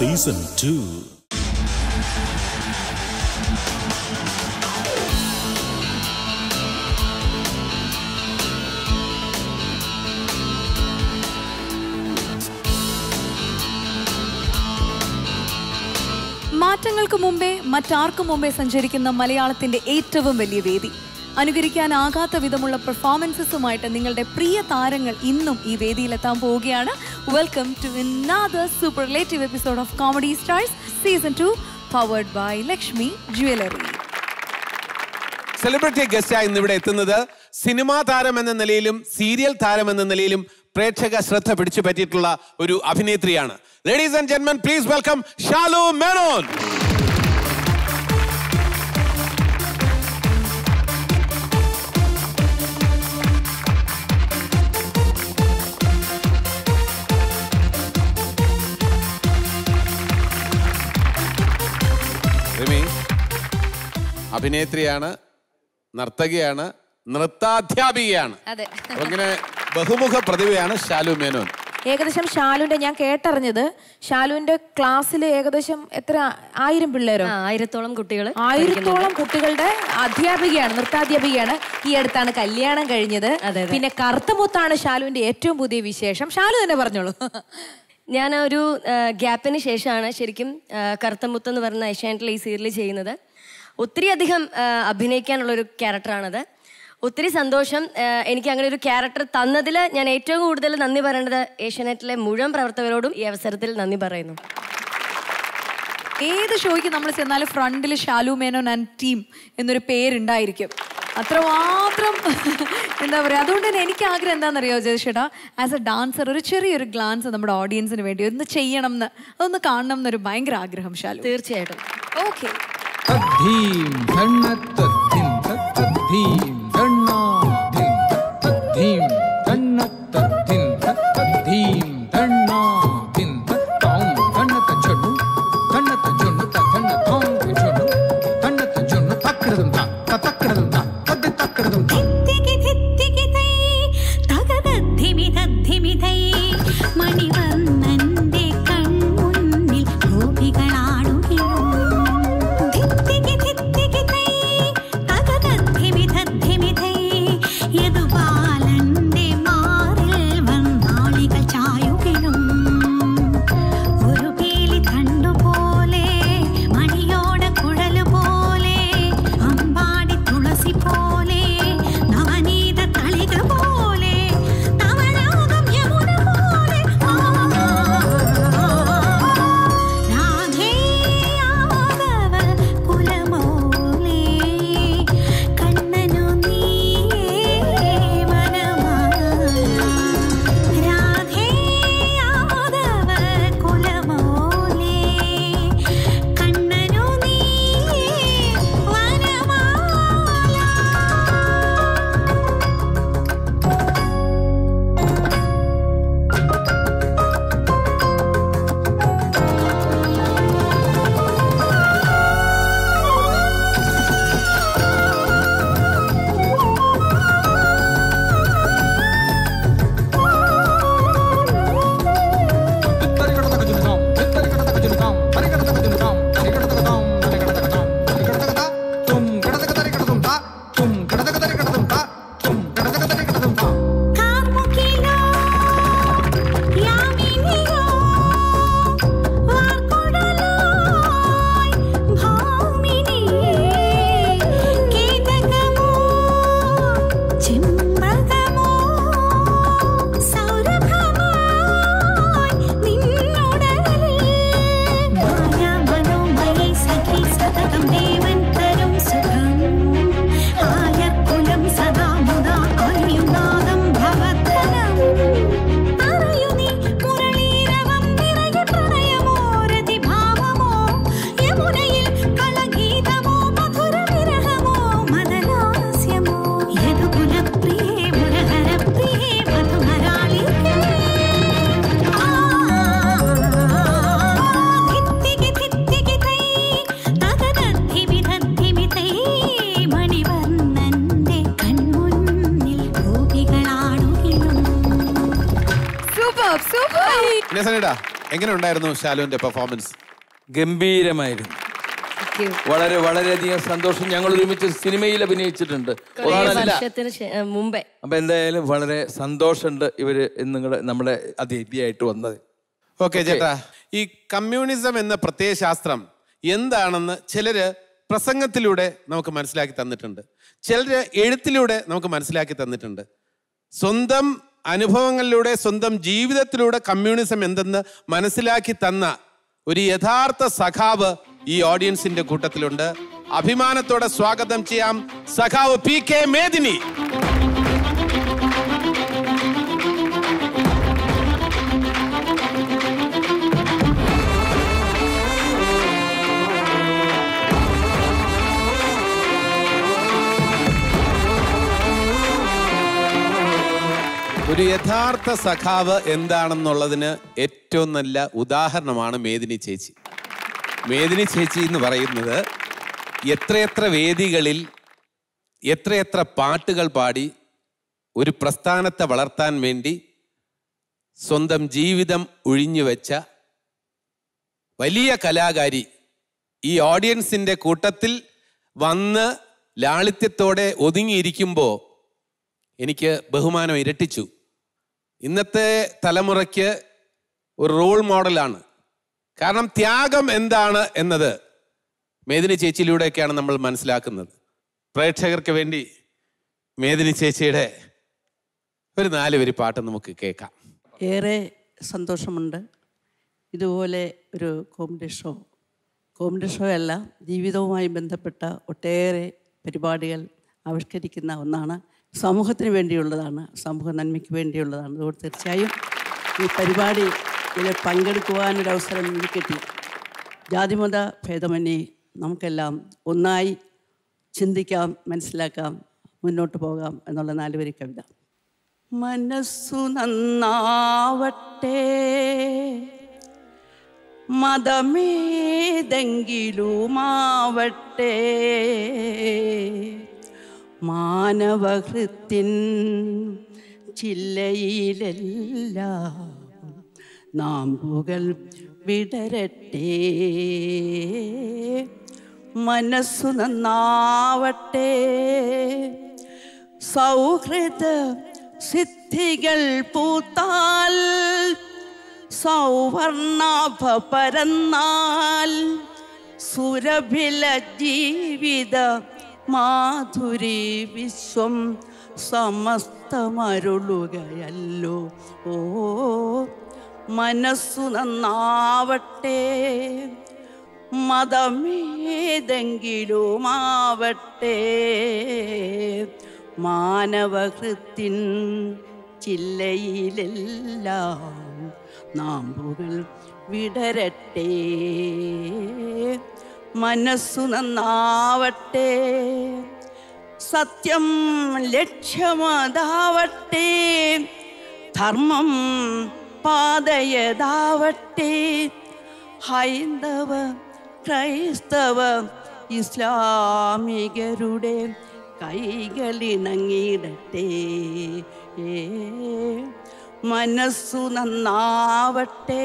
Season two മാറ്റങ്ങൾക്ക് മുമ്പേ മറ്റാർക്കും മുമ്പേ സഞ്ചരിക്കുന്ന മലയാളത്തിന്റെ ഏറ്റവും വലിയ വേദി അനുകരിക്കാനാകാത്ത വിധമുള്ള പെർഫോമൻസസുമായിട്ട് നിങ്ങളുടെ പ്രിയ താരങ്ങൾ ഇന്നും ഈ വേദിയിലെത്താൻ പോവുകയാണ് welcome to another superlative episode of comedy stars season two powered by Lakshmi jewellery celebrity ഗസ്റ്റായി ഇന്ന് ഇവിടെ എത്തുന്നത് സിനിമാ താരം എന്ന നിലയിലും സീരിയൽ താരം എന്ന നിലയിലും പ്രേക്ഷക ശ്രദ്ധ പിടിച്ചു പറ്റിയിട്ടുള്ള ഒരു അഭിനേത്രിയാണ് ലേഡീസ് ആൻഡ് ജെന്മൻ പ്ലീസ് വെൽക്കം ഷാലു മേനോൻ റിമി അഭിനേത്രിയാണ് നർത്തകിയാണ് നൃത്താധ്യാപികയാണ് അതെ അപ്പൊ ഇങ്ങനെ ബഹുമുഖ പ്രതിഭയാണ് ഷാലു മേനോൻ ഏകദേശം ഷാലുവിന്റെ ഞാൻ കേട്ടറിഞ്ഞത് ഷാലുവിന്റെ ക്ലാസ്സിൽ ഏകദേശം എത്ര ആയിരം പിള്ളേരോ ആ, ആയിരത്തോളം കുട്ടികൾ ആയിരത്തോളം കുട്ടികളുടെ അധ്യാപികയാണ് നൃത്താധ്യാപികയാണ് ഈ അടുത്താണ് കല്യാണം കഴിഞ്ഞത് അതെ. പിന്നെ കറുത്തമുത്താണ് ഷാലുവിന്റെ ഏറ്റവും പുതിയ വിശേഷം ഷാലു തന്നെ പറഞ്ഞോളൂ ഞാൻ ഒരു ആ, ഗ്യാപ്പിന് ശേഷമാണ് ശരിക്കും ആ, കറുത്തമുത്ത് എന്ന് പറയുന്ന ഏഷ്യാനെറ്റിൽ ഈ സീരിയൽ ചെയ്യുന്നത് ഒത്തിരി അധികം ആ, അഭിനയിക്കാനുള്ള ഒരു ക്യാരക്ടറാണത് ഒത്തിരി സന്തോഷം ആ, എനിക്ക് അങ്ങനെ ഒരു ക്യാരക്ടർ തന്നതിൽ ഞാൻ ഏറ്റവും കൂടുതൽ നന്ദി പറയേണ്ടത് ഏഷ്യാനെറ്റിലെ മുഴുവൻ പ്രവർത്തകരോടും ഈ അവസരത്തിൽ നന്ദി പറയുന്നു ഏത് ഷോയ്ക്ക് നമ്മൾ ചെന്നാലും ഫ്രണ്ടിൽ ഷാലു മേനോൻ ആൻഡ് ടീം എന്നൊരു പേരുണ്ടായിരിക്കും അത്രമാത്രം എന്താ പറയുക അതുകൊണ്ട് തന്നെ എനിക്ക് ആഗ്രഹം എന്താണെന്നറിയോ ജയശേട്ടാ ആസ് എ ഡാൻസർ ഒരു ചെറിയൊരു ഗ്ലാൻസ് നമ്മുടെ ഓഡിയൻസിന് വേണ്ടി ഒന്ന് ചെയ്യണം എന്ന് അതൊന്ന് കാണണം എന്നൊരു ഭയങ്കര ആഗ്രഹം ഷാലു തീർച്ചയായിട്ടും ഓക്കെ തദ്ധീം ധണ്ണ തദ്ധിം തദ്ധീം ധണ്ണാധിം തദ്ധീം ധണ്ണ തദ്ധിം തദ്ധീം ധണ്ണാധിം തത്താം ധണ്ണത്ത ചൊണ്ണു ധണ്ണത്ത ചൊണ്ണു തദ്ധണ്ണ താം ചൊണ്ണു ധണ്ണത്ത ചൊണ്ണു തക്രതും ത തക്രതും ത തദ്ദി തക്രതും ത ധിത്തികി ധിത്തികി തൈ തകതദ്ധിമി തദ്ധിമി തൈ മണിവർണ്ണന്റെ കൺമുന്നിൽ ഗോപികളാടുകയും ധിത്തികി ധിത്തികി തൈ തകതദ്ധിമി തദ്ധിമി തൈ യദുബാലന്റെ മാറിൽ വന്നാളികൾ ചായുകയും ഒരു പീലി കണ്ടുപോലെ മണിയോട കുഴല് പോലെ അമ്പാടി തുളസി പോലെ നവനീത തളിക പോലെ തവളാകം യമുന പോലെ ആ, രാധേയാദവ കുലമോലേ കണ്ണനു നീയേ വനമാല രാധേയാദവ കുലമോലേ കണ്ണനു നീയേ വനമാല തരികടതകജുനുതാം തരികടതകജുനുതാം തരികടതകജുനുതാം തരികടതകതാം തരികടതകതാം തരികടതകതാ തും കടതകതരികടതും ത തും കടതകതരികടതും ത തും കടതകതരികടതും ത കാർമുകിലോ യാമിനിയോ വാർക്കുടലായി ഭാമിനിയേ കേതകമോ ചിമ്പകമോ സൗരഭമായി നിന്നുടലിൽ മായാമനോമയി സഖി സതതം ദേവൻ തരും സുഖം ആയക്കുലം സദാ മുദാ ആയുനാദം ഭവത്തനം അറിയു നീ മുരളീരവം നിറയെ പ്രണയമോ രതിഭാവമോ യമുനയിൽ കളഗീതമോ മധുര വിരഹമോ മദലാസ്യമോ യദുകുലപ്രിയേ മുരഹരപ്രിയേ മധുമരാളികേ ധിത്തികി ധിത്തികി തൈ തകതദ്ധിമി തദ്ധിമി തൈ മണിവർണ്ണന്റെ കൺമുന്നിൽ ഗോപികളാടുകയും സൂപ്പർ സൂപ്പർ പിന്നെ സനിടാ എങ്ങനെ ഉണ്ടായിരുന്നു ഷാലുവിന്റെ പെർഫോമൻസ് ഗംഭീരമായിരുന്നു വളരെ വളരെയധികം സന്തോഷം ഞങ്ങൾ ഒരുമിച്ച് സിനിമയിൽ അഭിനയിച്ചിട്ടുണ്ട് കുറേ ഒന്നല്ല. വർഷത്തിന് ശേ- ഏ, മുമ്പേ അപ്പൊ എന്തായാലും വളരെ സന്തോഷമുണ്ട് ഇവര് നിങ്ങളുടെ നമ്മുടെ അതിഥിയായിട്ട് വന്നത് ഓക്കെ ചേട്ടാ ഈ കമ്മ്യൂണിസം എന്ന പ്രത്യയശാസ്ത്രം എന്താണെന്ന് ചിലര് പ്രസംഗത്തിലൂടെ നമുക്ക് മനസ്സിലാക്കി തന്നിട്ടുണ്ട് ചിലര് എഴുത്തിലൂടെ നമുക്ക് മനസ്സിലാക്കി തന്നിട്ടുണ്ട് സ്വന്തം അനുഭവങ്ങളിലൂടെ സ്വന്തം ജീവിതത്തിലൂടെ കമ്മ്യൂണിസം എന്തെന്ന് മനസ്സിലാക്കി തന്ന ഒരു യഥാർത്ഥ സഖാവ് ഈ ഓഡിയൻസിന്റെ കൂട്ടത്തിലുണ്ട് അഭിമാനത്തോടെ സ്വാഗതം ചെയ്യാം സഖാവ് പി കെ മേദിനി ഒരു യഥാർത്ഥ സഖാവ് എന്താണെന്നുള്ളതിന് ഏറ്റവും നല്ല ഉദാഹരണമാണ് മേദിനി ചേച്ചി മേദിനി ചേച്ചി എന്ന് പറയുന്നത് എത്രയെത്ര വേദികളിൽ എത്രയെത്ര പാട്ടുകൾ പാടി ഒരു പ്രസ്ഥാനത്തെ വളർത്താൻ വേണ്ടി സ്വന്തം ജീവിതം ഒഴിഞ്ഞു വെച്ച വലിയ കലാകാരി ഈ ഓഡിയൻസിന്റെ കൂട്ടത്തിൽ വന്ന് ലാളിത്യത്തോടെ ഒതുങ്ങിയിരിക്കുമ്പോൾ എനിക്ക് ബഹുമാനം ഇരട്ടിച്ചു ഇന്നത്തെ തലമുറയ്ക്ക് ഒരു റോൾ മോഡലാണ് കാരണം ത്യാഗം എന്താണ് എന്നത് മേദിനി ചേച്ചിയിലൂടെയൊക്കെയാണ് നമ്മൾ മനസ്സിലാക്കുന്നത് പ്രേക്ഷകർക്ക് വേണ്ടി മേദിനി ചേച്ചിയുടെ ഒരു നാല് വരി പാട്ട് നമുക്ക് കേൾക്കാം ഏറെ സന്തോഷമുണ്ട് ഇതുപോലെ ഒരു കോമഡി ഷോ കോമഡി ഷോ അല്ല ജീവിതവുമായി ബന്ധപ്പെട്ട ഒട്ടേറെ പരിപാടികൾ ആവിഷ്കരിക്കുന്ന ഒന്നാണ് സമൂഹത്തിന് വേണ്ടിയുള്ളതാണ് സമൂഹ നന്മയ്ക്ക് വേണ്ടിയുള്ളതാണ് അതുകൊണ്ട് തീർച്ചയായും ഈ പരിപാടിയിൽ പങ്കെടുക്കുവാനൊരു അവസരം എനിക്ക് കിട്ടി ജാതിമത ഭേദമന്യേ നമുക്കെല്ലാം ഒന്നായി ചിന്തിക്കാം മനസ്സിലാക്കാം മുന്നോട്ട് പോകാം എന്നുള്ള നാലുവരി കവിത മനസ്സു നന്നാവട്ടെ മതമേതെങ്കിലുമാവട്ടെ മാനവഹൃത്തിൻ ചില്ലയിലെല്ലാം നാമ്പുകൾ വിടരട്ടെ മനസ്സു നന്നാവട്ടെ സൗഹൃദ സിദ്ധികൾ പൂത്താൽ സൗവർണാഭ പരന്നാൽ സുരഭില ജീവിത മാധുരി വിശ്വം സമസ്തമരുളുകയല്ലോ ഓ മനസ്സു നന്നാവട്ടെ മതമേതെങ്കിലുമാവട്ടെ മാനവഹൃത്തിൻ ചില്ലയിലെല്ലാം നാമ്പുകൾ വിടരട്ടെ മനസ്സു നന്നാവട്ടെ സത്യം ലക്ഷ്യമതാവട്ടെ ധർമ്മം പാതയതാവട്ടെ ഹൈന്ദവ ക്രൈസ്തവ ഇസ്ലാമികരുടെ കൈകളിണങ്ങിടട്ടെ മനസ്സു നന്നാവട്ടെ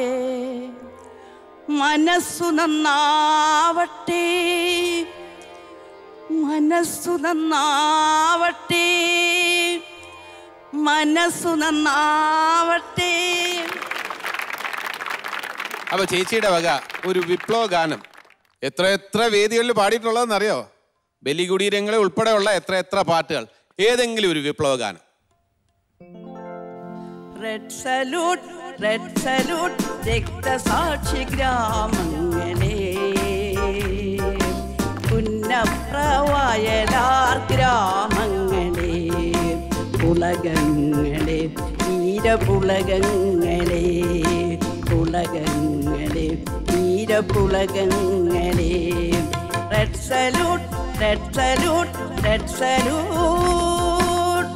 മനസ്സു നന്നാവട്ടെ മനസ്സു നന്നാവട്ടെ മനസ്സു നന്നാവട്ടെ അപ്പൊ ചേച്ചിയുടെ വക ഒരു വിപ്ലവ ഗാനം എത്ര എത്ര വേദികളിൽ പാടിയിട്ടുള്ളതെന്ന് അറിയോ ബലികുടീരങ്ങളെ ഉൾപ്പെടെയുള്ള എത്ര എത്ര പാട്ടുകൾ ഏതെങ്കിലും ഒരു വിപ്ലവ ഗാനം റെഡ് സല്യൂട്ട് റെഡ് സല്യൂട്ട് രക്തസാക്ഷി ഗ്രാമങ്ങളെ പുന്നപ്രവയലാർ ഗ്രാമങ്ങളെ പുളകങ്ങളെ വീരപുളകങ്ങളെ പുളകങ്ങളെ വീരപുളകങ്ങളെ red salute red salute red salute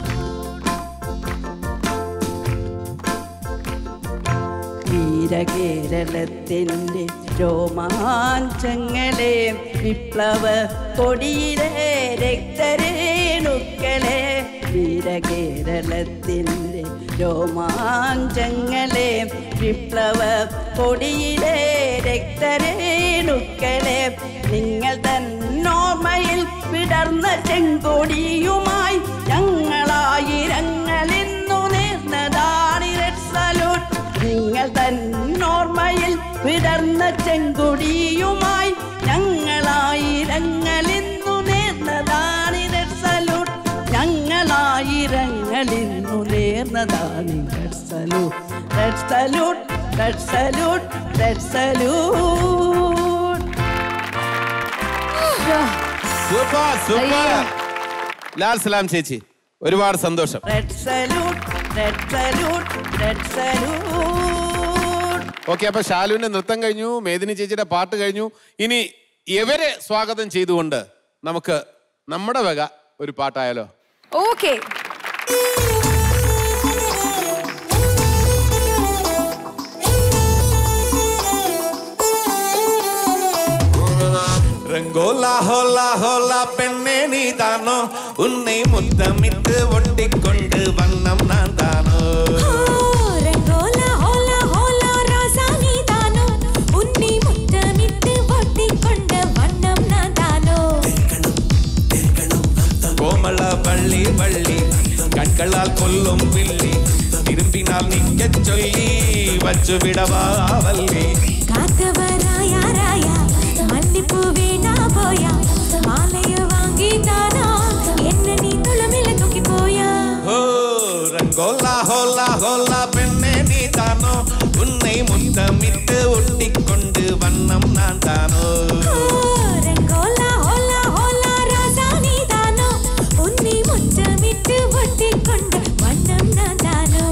വീരകേരളത്തിൻ്റെ രോമാഞ്ചങ്ങളെ വിപ്ലവ കൊടിയിലെ രക്തരേണുക്കളെ വീരകേരളത്തിൻ്റെ രോമാഞ്ചങ്ങളെ വിപ്ലവ കൊടിയിലെ രക്തരേണുക്കളെ നിങ്ങൾ തന്നോർമ്മയിൽ വിടർന്ന ചെങ്കൊടിയുമായി ഞങ്ങളായിരങ്ങൾ ഇന്നു നേർന്നതാണ് റെഡ് സല്യൂട്ട് നിങ്ങൾ തന്നോർമ്മയിൽ വിടർന്ന ചെങ്കൊടിയുമായി ഞങ്ങളായിരങ്ങൾ ഇന്നു നേർന്നതാണ് റെഡ് സല്യൂട്ട് ഞങ്ങളായിരങ്ങൾ ഇന്നു നേർന്നതാണ് red salute red salute red salute red salute super super Lal സലാം ചേച്ചി ഒരുപാട് സന്തോഷം red salute red salute red salute okay അപ്പൊ ഷാലുവിന്റെ നൃത്തം കഴിഞ്ഞു മേദിനി ചേച്ചിയുടെ പാട്ട് കഴിഞ്ഞു ഇനി ഇവരെ സ്വാഗതം ചെയ്തുകൊണ്ട് നമുക്ക് നമ്മുടെ വക ഒരു പാട്ടായാലോ ഓക്കെ ரங்கோலா ஹோலா ஹோலா பெண்ணே நீதானோ உன்னை முத்தமிட்டு ஒட்டிக்கொண்டு வண்ணம் நான் தானோ రంగోల హోల హోల రాజా నీదానో ఉన్ని ముట్టమిట్టు ఒట్టికొండ వన్నం నాదానో கோமள வள்ளி வள்ளி கண்களால் கொல்லும் வில்லி திரும்பினால் நிற்கச் சொல்லி வச்சு விடவா வள்ளி காத்தவராயா ராயா மன்னிப்பு வேணா போயா மாலைய வாங்கி தானா என்ன நீ துளமில தூக்கி போயா ஓ ரங்கோலா ஹோலா ஹோலா பெண்ணே நீதானோ உன்னை முத்தமிட்டு ஒட்டிக்கொண்டு வண்ணம் நான் தானோ రంగోల హోల హోల రాజా నీదానో ఉన్ని ముట్టమిట్టు ఒట్టికొండ వన్నం నాదానో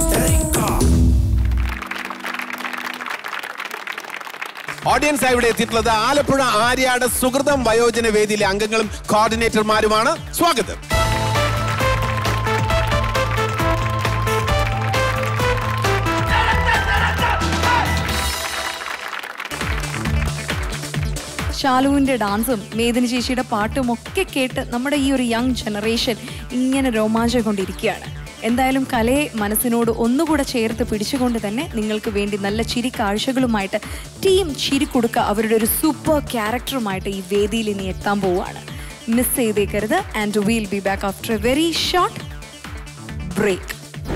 ഓഡിയൻസ് ആയി ഇവിടെ എത്തിയിട്ടുള്ളത് ആലപ്പുഴ ആര്യാട് സുഹൃതം വയോജന വേദിയിലെ അംഗങ്ങളും കോർഡിനേറ്റർമാരുമാണ് സ്വാഗതം ഷാലുവിന്റെ ഡാൻസും മേദിനി ചേച്ചിയുടെ പാട്ടും ഒക്കെ കേട്ട് നമ്മുടെ ഈ ഒരു യങ് ജനറേഷൻ ഇങ്ങനെ രോമാഞ്ചം കൊണ്ടിരിക്കുകയാണ് എന്തായാലും കലയെ മനസ്സിനോട് ഒന്നുകൂടെ ചേർത്ത് പിടിച്ചുകൊണ്ട് തന്നെ നിങ്ങൾക്ക് വേണ്ടി നല്ല ചിരി കാഴ്ചകളുമായിട്ട് ടീം ചിരി കൊടുക്ക അവരുടെ ഒരു സൂപ്പർ ക്യാരക്ടറുമായിട്ട് ഈ വേദിയിൽ ഇനി എത്താൻ പോവുകയാണ് മിസ് ചെയ്തേക്കരുത് and will be back after a very short break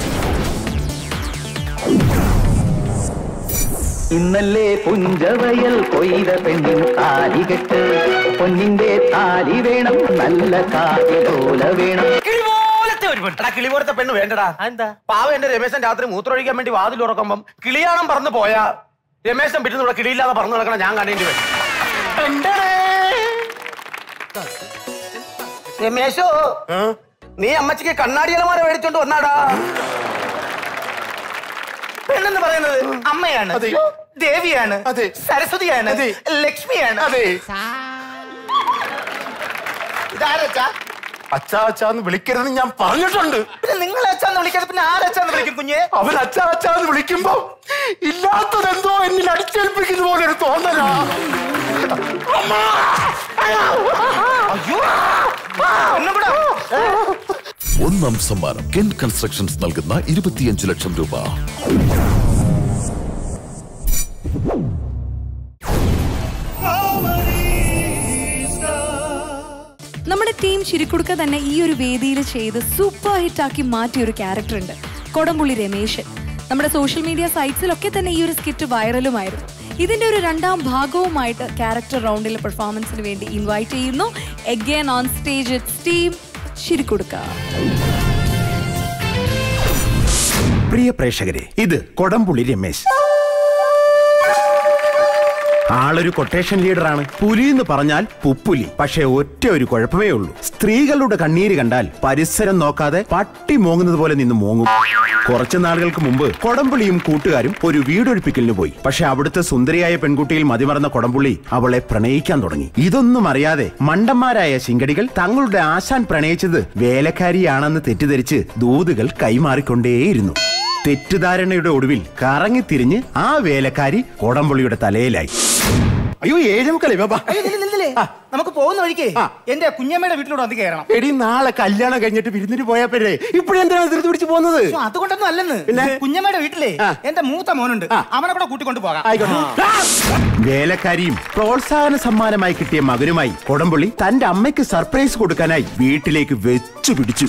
ഇന്നല്ലേ പുഞ്ചവയൽ കൊയ്ത പെണ്ണിൻ താലികെട്ട് പൊന്നിന്റെ താലി വേണം നല്ല കാതിലോല വേണം കിളിപോലത്തെ ഒരു പെണ്ണ് എടാ കിളിപോലത്തെ പെണ്ണ് വേണ്ടടാ എന്താ പാവ എന്റെ രമേശൻ രാത്രി മൂത്രമൊഴിക്കാൻ വേണ്ടി വാതിൽ ഉറക്കുമ്പം കിളിയാണം പറന്ന് പോയാ രമേശൻ പിറ്റുന്നൂടെ കിളിയില്ലാതെ പറന്നു നടക്കണം ഞാൻ കാണേണ്ടി വരും എന്തടേ? രമേശോ നീ അമ്മച്ചിക്ക് കണ്ണാടി അലമാര മേടിച്ചോണ്ട് വന്നാടാ പെണ്ണെന്ന് പറയുന്നത് അമ്മയാണ് ദേവിയാണ് സരസ്വതിയാണ് ലക്ഷ്മിയാണ് ഇതാരച്ചാ അച്ഛാ അച്ഛാന്ന് വിളിക്കരുതെന്ന് ഞാൻ പറഞ്ഞിട്ടുണ്ട് പിന്നെ നിങ്ങൾ അച്ഛാന്ന് വിളിക്കാതെ പിന്നെ ആരച്ചാന്ന് വിളിക്കും കുഞ്ഞെ അവൻ അച്ഛാ അച്ഛാന്ന് വിളിക്കുമ്പോ ഇല്ലാത്തതെന്തോ എന്നിൽ അടിച്ചേൽപ്പിക്കുന്ന പോലെ ഒരു തോന്നലാ ഒന്നാം സമ്മാനം കെൻ കൺസ്ട്രക്ഷൻസ് നൽകുന്ന ഇരുപത്തിയഞ്ച് ലക്ഷം രൂപ നമ്മുടെ ടീം ചിരിക്കുടുക്ക തന്നെ ഈ ഒരു വേദിയിൽ ചെയ്ത് സൂപ്പർ ഹിറ്റാക്കി മാറ്റിയ ഒരു ക്യാരക്ടർ ഉണ്ട് കൊടംപുള്ളി രമേശൻ നമ്മുടെ സോഷ്യൽ മീഡിയ സൈറ്റ്സിലൊക്കെ തന്നെ ഈ ഒരു സ്കിറ്റ് വൈറലുമായിരുന്നു ഇതിന്റെ ഒരു രണ്ടാം ഭാഗവുമായിട്ട് ക്യാരക്ടർ റൗണ്ടിലെ പെർഫോമൻസിന് വേണ്ടി ഇൻവൈറ്റ് ചെയ്യുന്നു എഗെയിൻ ഓൺ സ്റ്റേജ് ടീം ചിരിക്കുടുക്ക പ്രിയ പ്രേക്ഷകരെ ഇത് കൊടംപുള്ളി രമേശ് ആളൊരു കൊട്ടേഷൻ ലീഡറാണ് പുലി എന്ന് പറഞ്ഞാൽ പുപ്പുലി പക്ഷേ ഒറ്റ ഒരു കുഴപ്പമേ ഉള്ളൂ സ്ത്രീകളുടെ കണ്ണീര് കണ്ടാൽ പരിസരം നോക്കാതെ പട്ടി മോങ്ങുന്നത് പോലെ നിന്ന് മോങ്ങും കുറച്ചു നാളുകൾക്ക് മുമ്പ് കൊടംപുള്ളിയും കൂട്ടുകാരും ഒരു വീടൊഴിപ്പിക്കലിന് പോയി പക്ഷെ അവിടുത്തെ സുന്ദരിയായ പെൺകുട്ടിയിൽ മതിമറന്ന കൊടംപുള്ളി അവളെ പ്രണയിക്കാൻ തുടങ്ങി ഇതൊന്നും അറിയാതെ മണ്ടന്മാരായ ശിങ്കടികൾ തങ്ങളുടെ ആശാൻ പ്രണയിച്ചത് വേലക്കാരിയാണെന്ന് തെറ്റിദ്ധരിച്ച് ദൂതുകൾ കൈമാറിക്കൊണ്ടേയിരുന്നു തെറ്റിദ്ധാരണയുടെ ഒടുവിൽ കറങ്ങിത്തിരിഞ്ഞ് ആ വേലക്കാരി കോടംപുള്ളിയുടെ തലയിലായി അയ്യോ ഏഴ് മുക്കാലേ ബാബാ അയ്യോ, നില്ല്, നില്ല്, നില്ല്. നമുക്ക് പോകുന്ന വഴിക്ക് എന്റെ കുഞ്ഞമ്മയുടെ വീട്ടിലൂടെ വന്ന് കയറണം എടി നാളെ കല്യാണം കഴിഞ്ഞിട്ട് വിരുന്നിട്ട് പോയാ പോരെ ഇപ്പോഴെന്തിനാണ് ധൃതി പിടിച്ച് പോകുന്നത് പക്ഷെ അതുകൊണ്ടൊന്നും അല്ലെന്ന് കുഞ്ഞമ്മയുടെ വീട്ടിലെ എന്റെ മൂത്ത മോനുണ്ട് അവനെ കൂടെ കൂട്ടിക്കൊണ്ട് പോകാം വേലക്കാരിയും പ്രോത്സാഹന സമ്മാനമായി കിട്ടിയ മകനുമായി കൊടംപുള്ളി തന്റെ അമ്മയ്ക്ക് സർപ്രൈസ് കൊടുക്കാനായി വീട്ടിലേക്ക് വെച്ചു പിടിച്ചു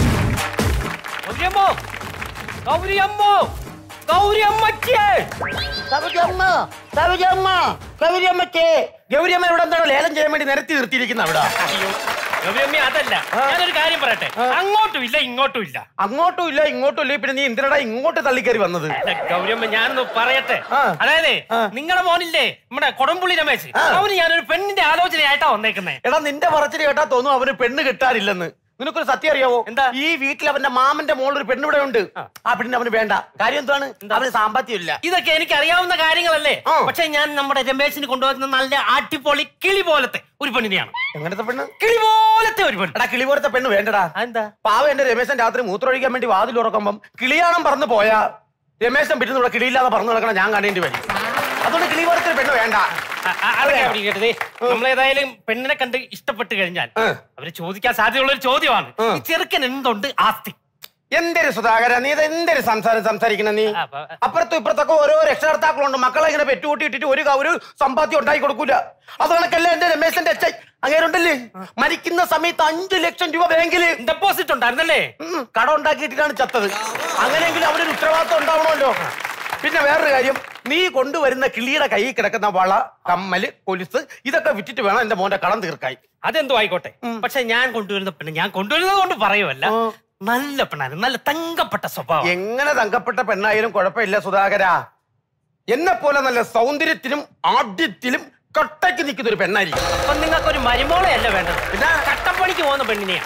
ഗൗരിയമ്മോ ഗൗരിയമ്മോ ഗൗരിയമ്മച്ചേ കവിതയമ്മ കവിതയമ്മ കവിതയമ്മച്ചേ ഗൗരിയമ്മ ഇവിടെ എന്താണ് ലേലം ചെയ്യാൻ വേണ്ടി നിരത്തി നിർത്തിയിരിക്കുന്ന അവിടെ ഗൗരിയമ്മ അതല്ല ഞാനൊരു കാര്യം പറയട്ടെ അങ്ങോട്ടും ഇല്ല ഇങ്ങോട്ടും ഇല്ല അങ്ങോട്ടും ഇല്ല ഇങ്ങോട്ടും ഇല്ല പിന്നെ നീ എന്തിനടാ ഇങ്ങോട്ട് തള്ളിക്കറി വന്നത് ഗൗരിയമ്മ ഞാനൊന്ന് പറയട്ടെ അതായത് നിങ്ങളുടെ മോനില്ലേ നമ്മുടെ കൊടംപുള്ളി രമേശ് അവന് ഞാനൊരു പെണ്ണിന്റെ ആലോചനയായിട്ടാ വന്നേക്കുന്നേ എടാ നിന്റെ പറച്ചിൽ കേട്ടാ തോന്നും അവന് പെണ്ണ് കിട്ടാറില്ലെന്ന് നിനക്കൊരു സത്യം അറിയാവോ എന്താ ഈ വീട്ടിൽ അവന്റെ മാമന്റെ മോളിൽ ഒരു പെണ്ണ് ഇവിടെ ഉണ്ട് ആ പെണ്ണിന് അവന് വേണ്ട കാര്യം എന്താണ് അവന് സാമ്പത്തികം ഇല്ല ഇതൊക്കെ എനിക്ക് അറിയാവുന്ന കാര്യങ്ങളല്ലേ പക്ഷെ ഞാൻ നമ്മുടെ രമേശിന് കൊണ്ടുവന്ന നല്ല അടിപൊളി കിളി പോലത്തെ ഒരു പെണ്ണിനെയാണ് എങ്ങനത്തെ പെണ്ണ് കിളി പോലത്തെ ഒരു പെണ്ണ് എടാ കിളി പോലത്തെ പെണ്ണ് വേണ്ടടാ എന്താ പാവ എന്റെ രമേശൻ രാത്രി മൂത്രമൊഴിക്കാൻ വേണ്ടി വാതിൽ ഉറക്കുമ്പം കിളിയാണം പറന്ന് പോയാ രമേശൻ പിറ്റുന്ന ഇവിടെ കിളിയില്ലാതെ പറന്ന് നടക്കണം ഞാൻ കാണേണ്ടി വരും അതുകൊണ്ട് കിളി പോലത്തെ ഒരു പെണ്ണ് വേണ്ട അതൊക്കെ അവിടെ കേട്ടതേ നമ്മളേതായാലും പെണ്ണിനെ കണ്ട് ഇഷ്ടപ്പെട്ട് കഴിഞ്ഞാൽ അവര് ചോദിക്കാൻ സാധ്യതയുള്ള ഒരു ചോദ്യമാണ് ഈ ചെറുക്കൻ എന്തുണ്ട് ആസ്തി എന്തൊരു സുധാകര നീ ഇത് എന്തൊരു സംസാരം സംസാരിക്കണ നീ അപ്പുറത്തും ഇപ്പുറത്തൊക്കെ ഓരോ രക്ഷകർത്താക്കളുണ്ട് മക്കളെ ഇങ്ങനെ പെറ്റുകൂട്ടി ഇട്ടിട്ട് ഒരു ക- ഒരു സമ്പാദ്യം ഉണ്ടാക്കി കൊടുക്കൂല അത് കണക്കല്ല എന്റെ രമേശന്റെ അച്ഛൻ അങ്ങേരുണ്ടല്ലേ മരിക്കുന്ന സമയത്ത് അഞ്ചു ലക്ഷം രൂപ ബാങ്കില് ഡെപ്പോസിറ്റ് ഉണ്ടായിരുന്നല്ലേ കട ഉണ്ടാക്കിയിട്ടാണ് ചത്തത് അങ്ങനെയെങ്കിലും അവനൊരു ഉത്തരവാദിത്വം ഉണ്ടാവണമല്ലോ പിന്നെ വേറൊരു കാര്യം നീ കൊണ്ടുവരുന്ന കിളിയുടെ കയ്യിൽ കിടക്കുന്ന വള കമ്മല് കൊലുസ് ഇതൊക്കെ വിറ്റിട്ട് വേണം എന്റെ മോന്റെ കടം തീർക്കായി അതെന്തോ ആയിക്കോട്ടെ പക്ഷെ ഞാൻ കൊണ്ടുവരുന്ന പെണ്ണ് ഞാൻ കൊണ്ടുവരുന്നത് കൊണ്ട് പറയുമല്ല നല്ല പെണ്ണാണ് നല്ല തങ്കപ്പെട്ട സ്വഭാവം എങ്ങനെ തങ്കപ്പെട്ട പെണ്ണായാലും കുഴപ്പമില്ല സുധാകര എന്നെ പോലെ നല്ല സൗന്ദര്യത്തിലും ആദ്യത്തിലും കട്ടയ്ക്ക് നിൽക്കുന്ന ഒരു പെണ്ണായിരിക്കും അപ്പൊ നിങ്ങൾക്ക് ഒരു മരുമോളെയല്ല വേണ്ടത് പിന്നെ കട്ടപ്പണിക്ക് പോകുന്ന പെണ്ണിനെയാ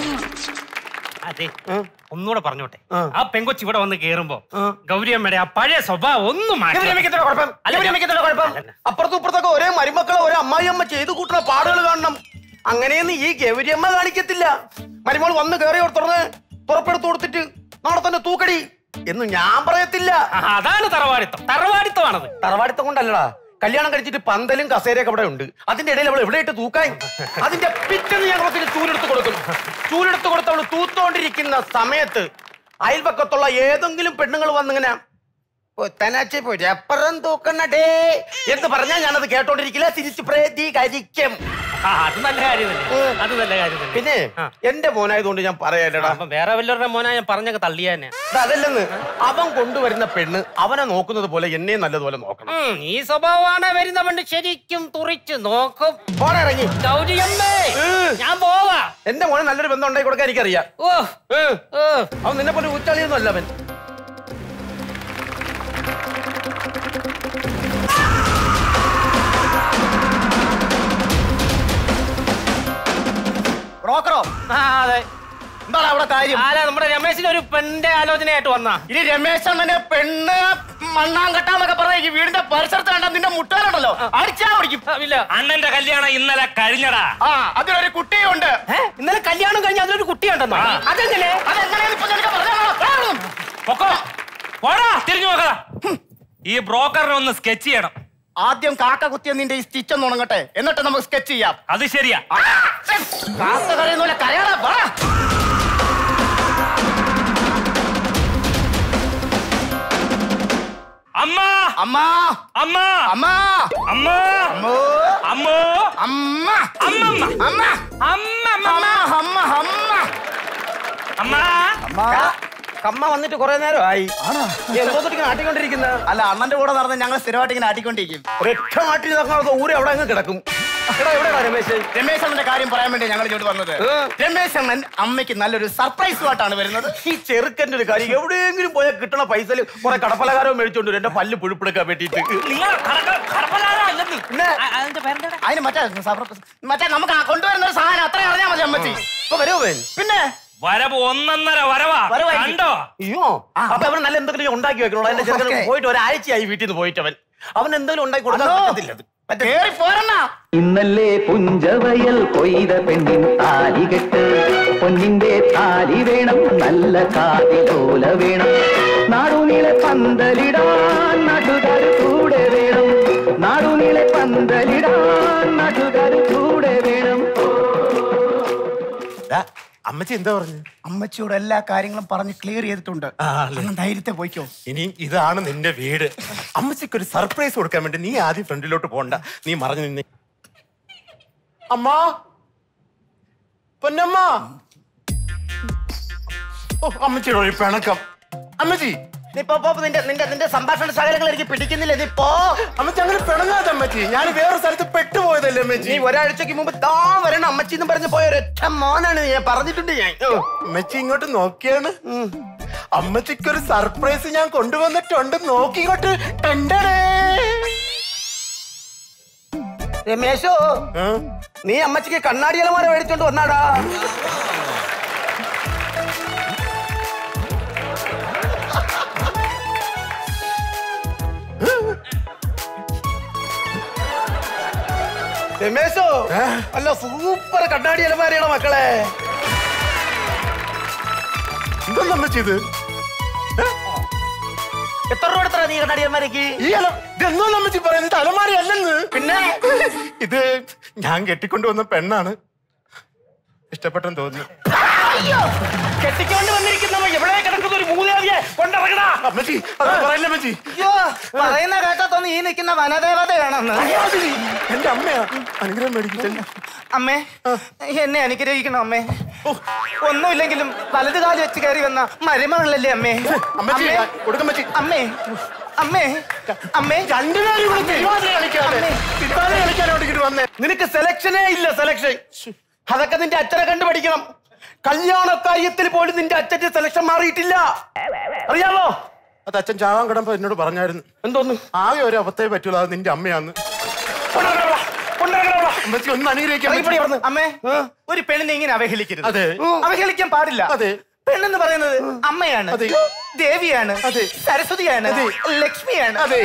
അതെ ഒന്നുകൂടെ പറഞ്ഞോട്ടെ ആ പെങ്കൊച്ച് ഇവിടെ വന്ന് കേറുമ്പോ ഗൗരിയമ്മയുടെ ആ പഴയ സ്വഭാവം ഒന്നും മാറ്റി ഗൗരിയമ്മയ്ക്ക് എന്താ കുഴപ്പം? ഗൗരിയമ്മയ്ക്ക് എന്താ കുഴപ്പം? അപ്പുറത്തും ഇപ്പുറത്തൊക്കെ ഒരേ മരുമക്കളെ ഒരേ അമ്മായിയമ്മ ചെയ്തു കൂട്ടുന്ന പാടുകൾ കാണണം അങ്ങനെയൊന്നും ഈ ഗൗരിയമ്മ കാണിക്കത്തില്ല മരുമോൾ വന്ന് കയറി തുറന്ന് പുറപ്പെടുത്തു കൊടുത്തിട്ട് നാളെ തന്നെ തൂക്കടി എന്ന് ഞാൻ പറയത്തില്ല അതാണ് തറവാടിത്തം തറവാടിത്തമാണത് തറവാടിത്തം കൊണ്ടല്ലടാ കല്യാണം കഴിച്ചിട്ട് പന്തലും കസേരയൊക്കെ ഇവിടെ ഉണ്ട് അതിന്റെ ഇടയിൽ അവൾ എവിടെയിട്ട് തൂക്കാൻ അതിന്റെ പിറ്റെന്ന് ഞാൻ കുറച്ച് ചൂലെടുത്ത് കൊടുക്കും ചൂലെടുത്ത് കൊടുത്ത് അവള് തൂത്തോണ്ടിരിക്കുന്ന സമയത്ത് അയൽപക്കത്തുള്ള ഏതെങ്കിലും പെണ്ണുങ്ങൾ വന്നിങ്ങനെ തനാച്ചി പോയി അപ്പുറം തൂക്കണടേ എന്ന് പറഞ്ഞാൽ ഞാനത് കേട്ടോണ്ടിരിക്കില്ല തിരിച്ച് പ്രതികരിക്കും അത് നല്ല കാര്യം തന്നെ അത് നല്ല കാര്യം തന്നെ പിന്നെ എന്റെ മോനായതുകൊണ്ട് ഞാൻ പറയാലടാ അപ്പൊ വേറെ വല്ലവരുടെ മോനാ ഞാൻ പറഞ്ഞൊക്കെ തള്ളിയാനെ അതല്ലെന്ന് അവൻ കൊണ്ടുവരുന്ന പെണ്ണ് അവനെ നോക്കുന്നത് പോലെ എന്നെ നല്ലതുപോലെ നോക്കണം ഉം, ഈ സ്വഭാവമാണ് വരുന്ന പെണ്ണ് ശരിക്കും തുറിച്ച് നോക്കും പോടെ ഇറങ്ങി ഗൗരിയമ്മേ ഞാൻ പോവാ എന്റെ മോനെ നല്ലൊരു ബന്ധം ഉണ്ടാക്കി കൊടുക്കാൻ എനിക്കറിയാം ഓ അവൻ നിന്നെ പോലെ ഊറ്റാളിയൊന്നും അല്ല അവൻ ബ്രോക്കറോ അതെ എന്താണ് അവിടെ കാര്യം ആരാ നമ്മുടെ രമേശിന് ഒരു പെണ്ണിന്റെ ആലോചനയായിട്ട് വന്ന ഇനി രമേശ് അണ്ണനെ പെണ്ണ് മണ്ണാങ്കട്ടാന്നൊക്കെ പറഞ്ഞ ഈ വീടിന്റെ പരിസരത്ത് കണ്ട നിന്റെ മുട്ടാനുണ്ടല്ലോ അടിച്ചാ ഓടിക്കും ഇല്ല അണ്ണന്റെ കല്യാണം ഇന്നലെ കഴിഞ്ഞടാ ആ അതിലൊരു കുട്ടിയുണ്ട് ഇന്നലെ കല്യാണം കഴിഞ്ഞ അതിലൊരു കുട്ടിയുണ്ടെന്നോ അതെങ്ങനെ അതെങ്ങനെയാണ് ഇപ്പൊ നിനക്ക് പറഞ്ഞാണോ പൊക്കോ പോടാ തിരിഞ്ഞു നോക്കടാ ഈ ബ്രോക്കറിനെ ഒന്ന് സ്കെച്ച് ചെയ്യണം ആദ്യം കാക്ക കുത്തിയ നിന്റെ ഈ സ്റ്റിച്ച് ഒന്ന് ഉണങ്ങട്ടെ എന്നിട്ട് നമുക്ക് സ്കെച്ച് ചെയ്യാം അത് ശരിയാ കാക്ക കരയുന്ന പോലെ കരയാടാ വാ അമ്മ അമ്മ അമ്മ അമ്മ അമ്മ അമ്മോ അമ്മോ അമ്മ അമ്മമ്മ അമ്മ അമ്മ അമ്മ അമ്മ അമ്മ അമ്മ കമ്മ വന്നിട്ട് കുറെ നേരമായി എന്തോത്തിട്ട് ആട്ടിക്കൊണ്ടിരിക്കുന്ന അല്ല അണ്ണന്റെ കൂടെ നടന്ന് ഞങ്ങൾ സ്ഥിരമായിട്ട് ഇങ്ങനെ ആട്ടിക്കൊണ്ടിരിക്കും ഒരൊറ്റ മാറ്റി നടക്കാതെ ഊര് അവിടെ അങ്ങ് കിടക്കും എടാ എവിടെയാ രമേശ് രമേശ് അണ്ണന്റെ കാര്യം പറയാൻ വേണ്ടി ഞങ്ങൾ ഇങ്ങോട്ട് വന്നത് രമേശ് അണ്ണൻ അമ്മയ്ക്ക് നല്ലൊരു സർപ്രൈസുമായിട്ടാണ് വരുന്നത് ഈ ചെറുക്കന്റെ ഒരു കാര്യം എവിടെയെങ്കിലും പോയാൽ കിട്ടണ പൈസയിൽ കുറെ കടപ്പലകാരവും മേടിച്ചോണ്ട് വരും എന്റെ പല്ല് പുഴുപ്പെടുക്കാൻ വേണ്ടിയിട്ട് നിങ്ങൾ കടപ്പലാരല്ലെന്ന് പിന്നെ അതിന്റെ പേരെന്താ അതിന് മറ്റേ സർപ്രൈസ് മറ്റേ നമുക്ക് ആ കൊണ്ടുവരുന്ന ഒരു സാധനം അത്ര അറിഞ്ഞാൽ മതി അമ്മച്ചി ഇപ്പൊ വരുമോ അവൻ? പിന്നെ വരവ് ഒന്നൊന്നര വരവാ കണ്ടോ അയ്യോ അപ്പൊ അവൻ നല്ല എന്തെങ്കിലും ഉണ്ടാക്കി വെക്കണോ എന്റെ ചെറുക്കൻ ഓക്കേ. പോയിട്ട് ഒരാഴ്ചയായി വീട്ടിൽ നിന്ന് പോയിട്ട് അവൻ അവൻ എന്തെങ്കിലും ഉണ്ടാക്കി കൊടുക്കാൻ അല്ലോ. പറ്റത്തില്ല അത്. പറ്റത്തില്ല. കേറി പോരണ ഇന്നല്ലേ പുഞ്ചവയൽ കൊയ്ത പെണ്ണിൻ താലികെട്ട് പൊന്നിന്റെ താലി വേണം നല്ല കാതിലോല വേണം നാടുനീളെ പന്തലിടാൻ നാട്ടുകാർ കൂടെ വേണം നാടുനീളെ പന്ത പന്തലിടാൻ നാട്ടുകാർ കൂടെ വേണം അമ്മച്ചി എന്താ പറഞ്ഞു അമ്മച്ചിയോട് എല്ലാ കാര്യങ്ങളും പറഞ്ഞ് ക്ലിയർ ചെയ്തിട്ടുണ്ട് അങ്ങ് ധൈര്യത്തെ പോയിക്കോ ഇനി ഇതാണ് നിന്റെ വീട് അമ്മച്ചിക്ക് ഒരു സർപ്രൈസ് കൊടുക്കാൻ വേണ്ടി നീ ആദ്യം ഫ്രണ്ടിലോട്ട് പോണ്ട നീ മറഞ്ഞു നിന്നെ അമ്മ പൊന്നമ്മ ഓ അമ്മച്ചിയുടെ ഒരു പിണക്കം അമ്മച്ചി നീ പോ, പോ, നിന്റെ നിന്റെ നിന്റെ സംഭാഷണ ശകലങ്ങൾ എനിക്ക് പിടിക്കുന്നില്ല നീ പോ അമ്മച്ചി അങ്ങനെ പിണങ്ങാതെ അമ്മച്ചി ഞാൻ വേറെ സ്ഥലത്ത് പെട്ടുപോയതല്ലേ അമ്മച്ചി നീ ഒരാഴ്ചക്ക് മുമ്പ് താ വരണം അമ്മച്ചി എന്ന് പറഞ്ഞ് പോയ ഒരൊറ്റ മോനാണ് ഞാൻ പറഞ്ഞിട്ടുണ്ട് ഞാൻ ഓ. അമ്മച്ചി ഇങ്ങോട്ട് നോക്കിയാണ് അമ്മച്ചിക്കൊരു സർപ്രൈസ് ഞാൻ കൊണ്ടുവന്നിട്ടുണ്ട് നോക്കി ഇങ്ങോട്ട് ടെണ്ടടേ. രമേശോ നീ അമ്മച്ചിക്ക് കണ്ണാടി അലമാര മേടിച്ചോണ്ട് വന്നാടാ രമേശോ അല്ല സൂപ്പർ കണ്ണാടി അലമാരയാണ് മക്കളെ എന്താ അമ്മച്ചി ഇത് എത്ര രൂപ എടുത്തടാ നീ കണ്ണാടി അലമാരക്ക് ഈ അല ഇതെന്നോ അമ്മച്ചി പറയുന്നത് അലമാരി അല്ലെന്ന് പിന്നെ ഇത് ഞാൻ കെട്ടിക്കൊണ്ടുവന്ന പെണ്ണാണ് ഇഷ്ടപ്പെട്ടെന്ന് തോന്നുന്നു അയ്യോ കെട്ടിക്കൊണ്ട് വന്നിരിക്കുന്നവ എവിടെ കിടക്കുന്ന ഒരു മൂലാവിയെ കൊണ്ടിറങ്ങടാ അമ്മച്ചി അത് പറയില്ല അമ്മച്ചി അയ്യോ പറയുന്ന കേട്ടത്തൊന്ന് ഈ നിൽക്കുന്ന വനദേവതയാണെന്ന് എന്റെ അമ്മയാ അനുഗ്രഹം മേടിക്കില്ല അമ്മേ എന്നെ അനുഗ്രഹിക്കണം അമ്മേ ഒന്നുമില്ലെങ്കിലും വലത് കാലം വെച്ച് കയറി വന്ന മരുമകളല്ലേ അമ്മേ അമ്മച്ചി, അമ്മേ. കൊടുക്കമ്മച്ചി. അമ്മേ അമ്മേ അമ്മേ രണ്ടുപേരും ഇവിടെ തിരുവാതിര കളിക്കാതെ അമ്മേ. തിരുവാതിര കളിക്കാനോട്ട് ഇങ്ങോട്ട് വന്നേ നിനക്ക് സെലക്ഷനേ ഇല്ല സെലക്ഷൻ അതൊക്കെ നിന്റെ അച്ഛനെ കണ്ടു പഠിക്കണം കല്യാണ കാര്യത്തിൽ പോലും നിന്റെ അച്ഛന്റെ സെലക്ഷൻ മാറിയിട്ടില്ല അറിയാമോ അത് അച്ഛൻ ചാവാൻ കിടമ്പോ എന്നോട് പറഞ്ഞായിരുന്നു എന്തോന്ന് ആകെ ഒരു അബദ്ധമേ പറ്റൂല അത് നിന്റെ അമ്മയാന്ന് അമ്മച്ചി ഒന്ന് അനുഗ്രഹിക്കാൻ ഇറങ്ങിപ്പോടി പറ്റുമോ? അവിടുന്ന്. അമ്മേ ഒരു പെണ്ണിനെ ഇങ്ങനെ അവഹേളിക്കരുത് അതെ. അവഹേളിക്കാൻ പാടില്ല അതെ. പെണ്ണെന്ന് പറയുന്നത് അമ്മയാണ് അതെ. ദേവിയാണ് അതെ. സരസ്വതിയാണ് അതെ. ലക്ഷ്മിയാണ് അതെ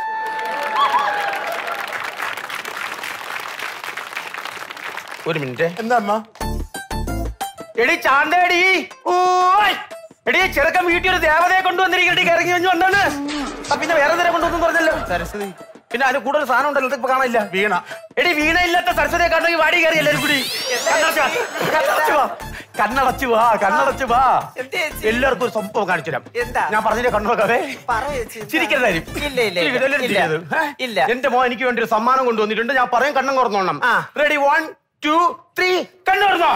ഒരു മിനിറ്റ് എന്താ അമ്മ എടി ചാന്തേടി ഓയ് എടി ചെറുക്കൻ വീട്ടിൽ ഒരു ദേവതയെ കൊണ്ടുവന്നിരിക്കട്ടി ഇറങ്ങി കഴിഞ്ഞു കൊണ്ടാണ് ആ, പിന്നെ വേറെ നേരം കൊണ്ടുവന്നു പറഞ്ഞല്ലോ സരസ്വതി പിന്നെ അതിന് കൂടുതൽ സാധനം ഉണ്ടല്ലോ ഇതിപ്പോ കാണില്ല വീണ എടി വീണ ഇല്ലാത്ത സരസ്വതിയെ കണ്ടെങ്കിൽ വാടി കയറി എല്ലാരും കൂടി കണ്ണടച്ച് വാ. കണ്ണടച്ച് വാ കണ്ണടച്ച് വാ കണ്ണടച്ച് വാ എല്ലാവർക്കും ഒരു സംഭവം കാണിച്ചു തരാം എന്താ? ഞാൻ പറഞ്ഞില്ലേ കണ്ണുറക്കാവേ ചിരിക്കരുതാരും ഇല്ല, ഇല്ല, ഇല്ല. ഇല്ല. ഇല്ല. എന്റെ മോൻ എനിക്ക് വേണ്ടി ഒരു സമ്മാനം കൊണ്ടുവന്നിട്ടുണ്ട് ഞാൻ പറയും കണ്ണും കുറഞ്ഞോണം ആ. റെഡി വൺ ടു ത്രീ കണ്ണു തുറന്നോ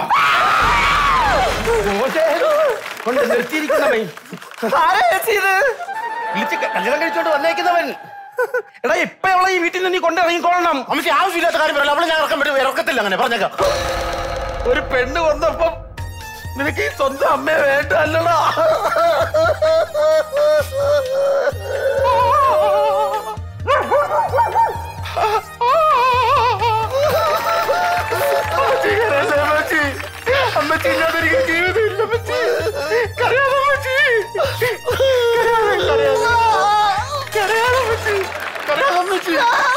മോശേ. കൊണ്ട് നിർത്തിയിരിക്കുന്നവൻ ആരാ ചേച്ചി ഇത് വിളിച്ച് ക- കല്യാണം കഴിച്ചോണ്ട് വന്നേക്കുന്നവൻ എടാ ഇപ്പഴുള്ള ഈ വീട്ടിൽ നിന്ന് നീ കൊണ്ടിറങ്ങിക്കോളണം അമ്മച്ചി ആവശ്യമില്ലാത്ത കാര്യം പറയല്ല അവളെ ഞാൻ ഇറക്കാൻ പറ്റും ഇറക്കത്തില്ല അങ്ങനെ പറഞ്ഞേക്കാം ഒരു പെണ്ണ് വന്നപ്പം നിനക്ക് ഈ സ്വന്തം അമ്മയെ വേണ്ട അല്ലടാ അമ്മച്ചി അമ്മച്ചി ഇല്ലാതെ എനിക്ക് ജീവിതം ഇല്ല അമ്മച്ചി കരയാതെ അമ്മച്ചി കരയാതെ കരയാതെ കരയാതെ അമ്മച്ചി കരയാതെ അമ്മച്ചി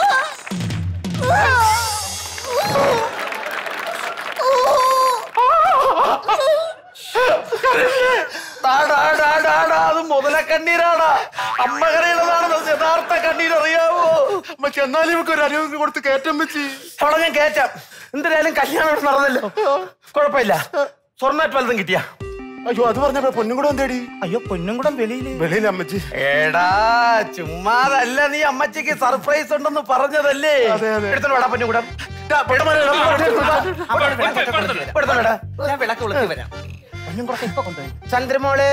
ഡാ, ഡാ, ഡാ, ഡാ, ഡാ, അത് മുതല കണ്ണീരാടാ അമ്മ കരയുന്നതാണ് അത് യഥാർത്ഥ കണ്ണീർ അറിയാവോ അമ്മച്ചി എന്നാലും ഇവക്ക് ഒരു അനുഭവം കൊടുത്ത് കയറ്റം വെച്ചി അവളെ ഞാൻ കേറ്റാം എന്തായാലും കല്യാണം ഇവിടെ നടന്നല്ലോ കുഴപ്പമില്ല സ്വർണ്ണാറ്റ് വലുതും കിട്ടിയ അയ്യോ അത് പറഞ്ഞപ്പോ പൊന്നും കൂടെ എന്തേടി അയ്യോ പൊന്നും കൂടെ വെളിയില് വെളിയിൽ അമ്മച്ചി എടാ ചുമ്മാതല്ല നീ അമ്മച്ചിക്ക് സർപ്രൈസ് ഉണ്ടെന്ന് പറഞ്ഞതല്ലേ അതെ, അതെ. എടുത്തോണ്ട് വേടാ പൊന്നും കൂടെ ഞാൻ വിളക്ക് വിളക്ക് വരാം പൊന്നും കൂടെ ഇപ്പൊ കൊണ്ടുപോയി ചന്ദ്രമോളെ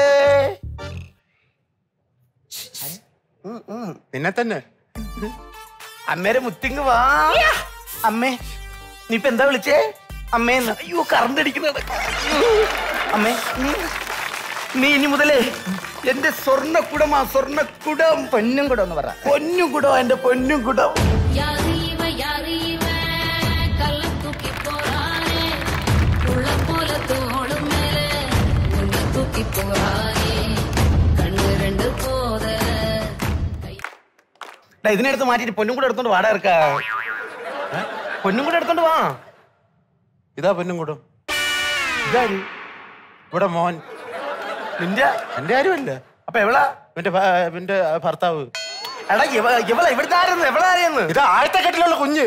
നിന്നെ തന്നെ അമ്മേരെ മുത്തിങ് വാ അമ്മേ നീ ഇപ്പൊ എന്താ വിളിച്ചേ അമ്മേന്ന് അയ്യോ കറണ്ട് അടിക്കുന്നത് അമ്മേ ഉം. നീ ഇനി മുതലേ എന്റെ സ്വർണ്ണക്കുടമാ സ്വർണ്ണക്കുടം പൊന്നും കുടം എന്ന് പറ പൊന്നും കുടം എന്റെ പൊന്നും കുടം யாரீவ யாரீவ கல்ல தூக்கி போறானே உள்ள போல தோளும் மேல உன்னை தூக்கி போறானே கண்ணு ரெண்டு போத ഡാ, ഇതിനെടുത്ത് മാറ്റിട്ട് പൊന്നും കൂടെ എടുത്തോണ്ട് വാടക ഇറക്കാ പൊന്നും കൂടെ എടുത്തോണ്ട് വാ ഇതാ പൊന്നും കൂടെ ഇതാര് ഇവിടെ മോൻ നിന്റെ എന്റെ ആരുമല്ല അപ്പൊ എവിടാ എന്റെ ഭ- എന്റെ ഭർത്താവ് എടാ ഇവ ഇവളെ ഇവിടുന്നായിരുന്നു എവിടായിരുന്നു ഇത് ആഴത്തെ കെട്ടിലുള്ള കുഞ്ഞ്